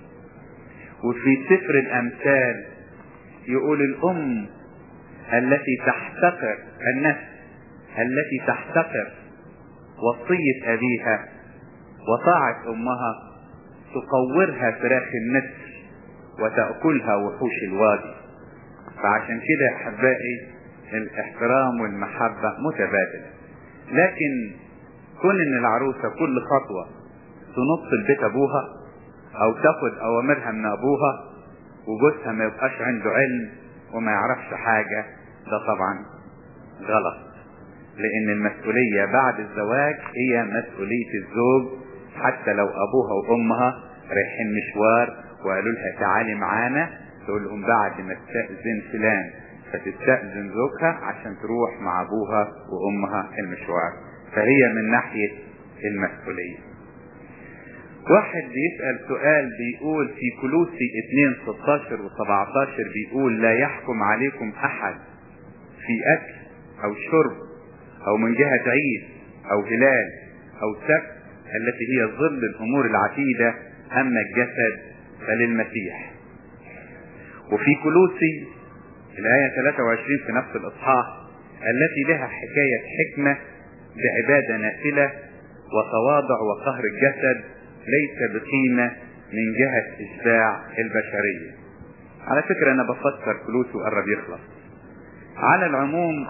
وفي سفر الامثال يقول الام التي تحتقر النفس التي تحتقر وصية أبيها وطاعة أمها تقورها فراخ النسر وتأكلها وحوش الوادي فعشان كده يا أحبائي الاحترام والمحبة متبادلة لكن كون ان العروسة كل خطوة تنط البيت ابوها او تاخد اوامرها من ابوها وجوزها ما يبقاش عنده علم وما يعرفش حاجة ده طبعا غلط لان المسؤولية بعد الزواج هي مسؤولية الزوج حتى لو ابوها وامها رايحين مشوار وقالوا لها تعالي معانا تقول لهم بعد ما تستأذن فلان فتستأذن زوجها عشان تروح مع ابوها وامها المشوار فهي من ناحية المسؤولية واحد بيسأل سؤال بيقول في كلوسي 2 16 و 17 بيقول لا يحكم عليكم احد في اكل او شرب او من جهة عيد او هلال او سبت التي هي ظل الامور العتيدة اما الجسد فللمسيح وفي كلوسي الآية 23 في نفس الإصحاح التي لها حكاية حكمة بعبادة نافلة وتواضع وقهر الجسد ليس بقيمة من جهة إشباع البشرية على فكرة أنا بفكر فلوسه قرب يخلص على العموم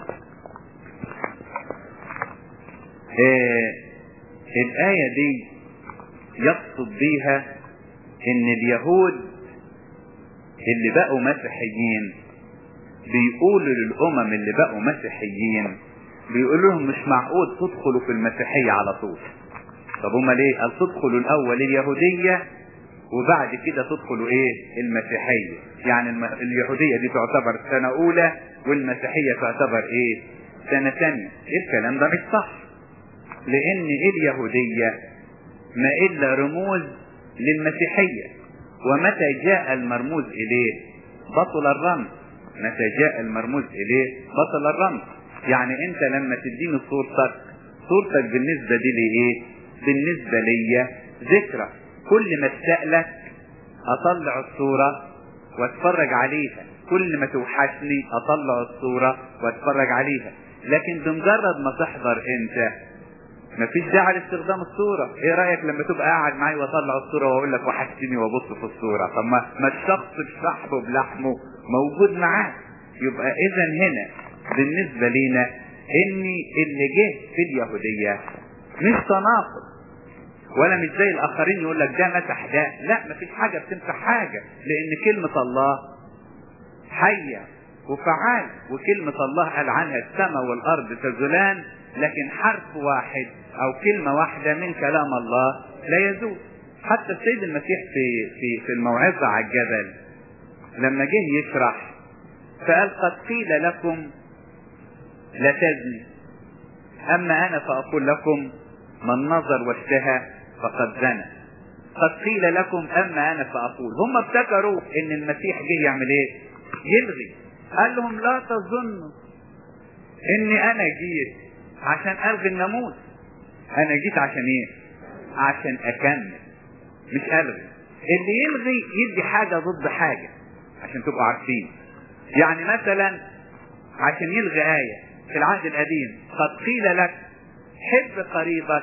آه الآية دي يقصد بيها إن اليهود اللي بقوا مسيحيين بيقولوا للأمم اللي بقوا مسيحيين بيقولوا لهم مش معقول تدخلوا في المسيحية على طول طب هما ليه قال تدخلوا الأول اليهودية وبعد كده تدخلوا ايه المسيحية يعني الم... اليهودية دي تعتبر سنة أولى والمسيحية تعتبر ايه سنة ثانية الكلام ده مش صح لأن اليهودية ما إلا رموز للمسيحية ومتى جاء المرموز إليه بطل الرمز متى جاء المرموز إليه بطل الرمز يعني أنت لما تديني صورتك صورتك بالنسبة دي لإيه بالنسبة ليا ذكرى كل ما استألك أطلع الصورة واتفرج عليها كل ما توحشني أطلع الصورة واتفرج عليها لكن بمجرد ما تحضر أنت مفيش داعي لاستخدام الصورة ايه رأيك لما تبقى قاعد معي واطلع الصورة واقول لك وحشتني وابص في الصورة طب ما, ما الشخص بصاحبه بلحمه موجود معاه يبقى اذا هنا بالنسبة لينا ان اللي جه في اليهودية مش تناقض ولا مش زي الاخرين يقول لك ده مسح ده لا مفيش حاجة بتمسح حاجة لان كلمة الله حية وفعال وكلمة الله قال عنها السماء والارض تزولان لكن حرف واحد او كلمة واحدة من كلام الله لا يزول حتى السيد المسيح في في في الموعظة على الجبل لما جه يشرح فقال قد قيل لكم لا تزني اما انا فاقول لكم من نظر واشتهى فقد زنى قد قيل لكم اما انا فاقول هم افتكروا ان المسيح جه يعمل ايه يلغي قال لهم لا تظنوا اني انا جيت عشان الغي الناموس انا جيت عشان ايه عشان اكمل مش الغي اللي يلغي يدي حاجة ضد حاجة عشان تبقوا عارفين يعني مثلا عشان يلغي آية في العهد القديم قد قيل لك حب قريبك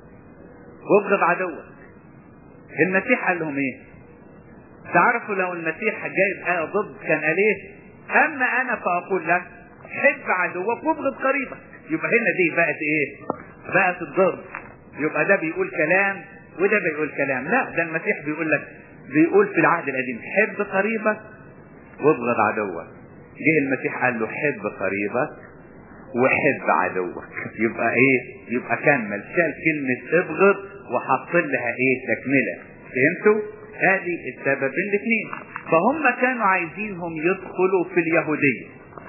وابغض عدوك المسيح قال لهم ايه تعرفوا لو المسيح جايب آية ضد كان قال ايه اما انا فاقول لك حب عدوك وابغض قريبك يبقى هنا دي بقت ايه بقت الضد يبقى ده بيقول كلام وده بيقول كلام لا ده المسيح بيقول لك بيقول في العهد القديم حب قريبك وابغض عدوك جه المسيح قال له حب قريبك وحب عدوك يبقى ايه يبقى كمل شال كلمة ابغض وحط لها ايه تكملة فهمتوا هذه السبب الاثنين فهم كانوا عايزينهم يدخلوا في اليهودية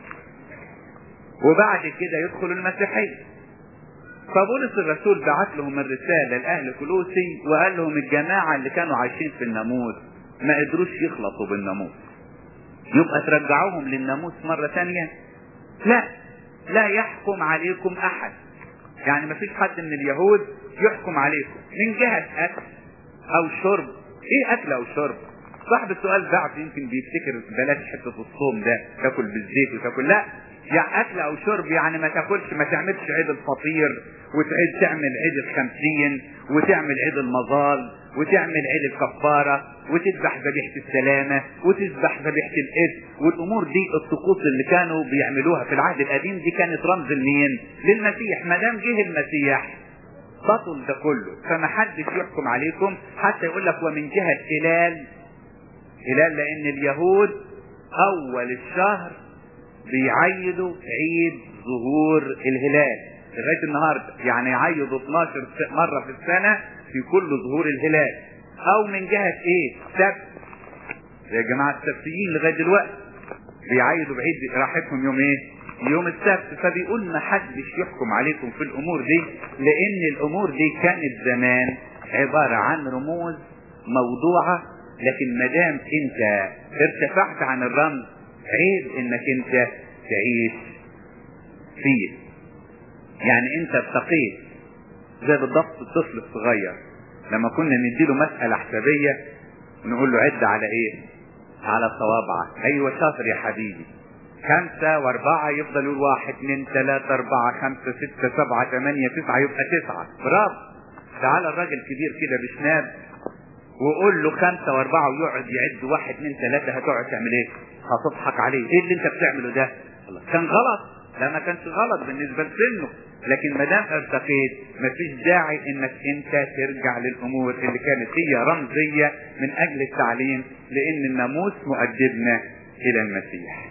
وبعد كده يدخلوا المسيحية فبولس الرسول بعت لهم الرسالة لأهل كلوسي وقال لهم الجماعة اللي كانوا عايشين في الناموس ما قدروش يخلصوا بالناموس يبقى ترجعوهم للناموس مرة تانية لا لا يحكم عليكم أحد يعني ما فيش حد من اليهود يحكم عليكم من جهة أكل أو شرب إيه أكل أو شرب صاحب السؤال بعد يمكن بيفتكر بلاش حتة الصوم ده تاكل بالزيت وتاكل لا يعني اكل او شرب يعني ما تاكلش ما تعملش عيد الفطير وتعيد تعمل عيد الخمسين وتعمل عيد المظال وتعمل عيد الكفارة وتذبح ذبيحة السلامة وتذبح ذبيحة الإثم والأمور دي الطقوس اللي كانوا بيعملوها في العهد القديم دي كانت رمز لمين؟ للمسيح ما دام جه المسيح بطل ده كله فما حدش يحكم عليكم حتى يقول لك ومن جهة هلال هلال لأن اليهود أول الشهر بيعيدوا عيد ظهور الهلال لغايه النهارده يعني يعيدوا 12 مره في السنه في كل ظهور الهلال او من جهه ايه سبت يا جماعة السبتيين لغاية دلوقتي بيعيدوا بعيد راحتهم يوم ايه يوم السبت فبيقول ما حدش يحكم عليكم في الامور دي لان الامور دي كانت زمان عبارة عن رموز موضوعة لكن ما دام انت ارتفعت عن الرمز عيب انك انت تعيش فيه يعني انت ارتقيت زي بالضبط الطفل الصغير لما كنا نديله مسألة حسابية نقول له عد على ايه على صوابعك ايوه شاطر يا حبيبي خمسة واربعة يفضل يقول واحد اثنين ثلاثة اربعة خمسة ستة سبعة ثمانية تسعة يبقى تسعة برافو تعال الراجل كبير كده بشناب وقول له خمسة واربعة ويقعد يعد واحد اثنين ثلاثة هتقعد تعمل ايه؟ هتضحك عليه، ايه اللي انت بتعمله ده؟ الله كان غلط، لا ما كانش غلط بالنسبة لسنه، لكن ما دام ارتقيت مفيش داعي انك انت ترجع للامور اللي كانت هي رمزية من اجل التعليم لان الناموس مؤدبنا الى المسيح.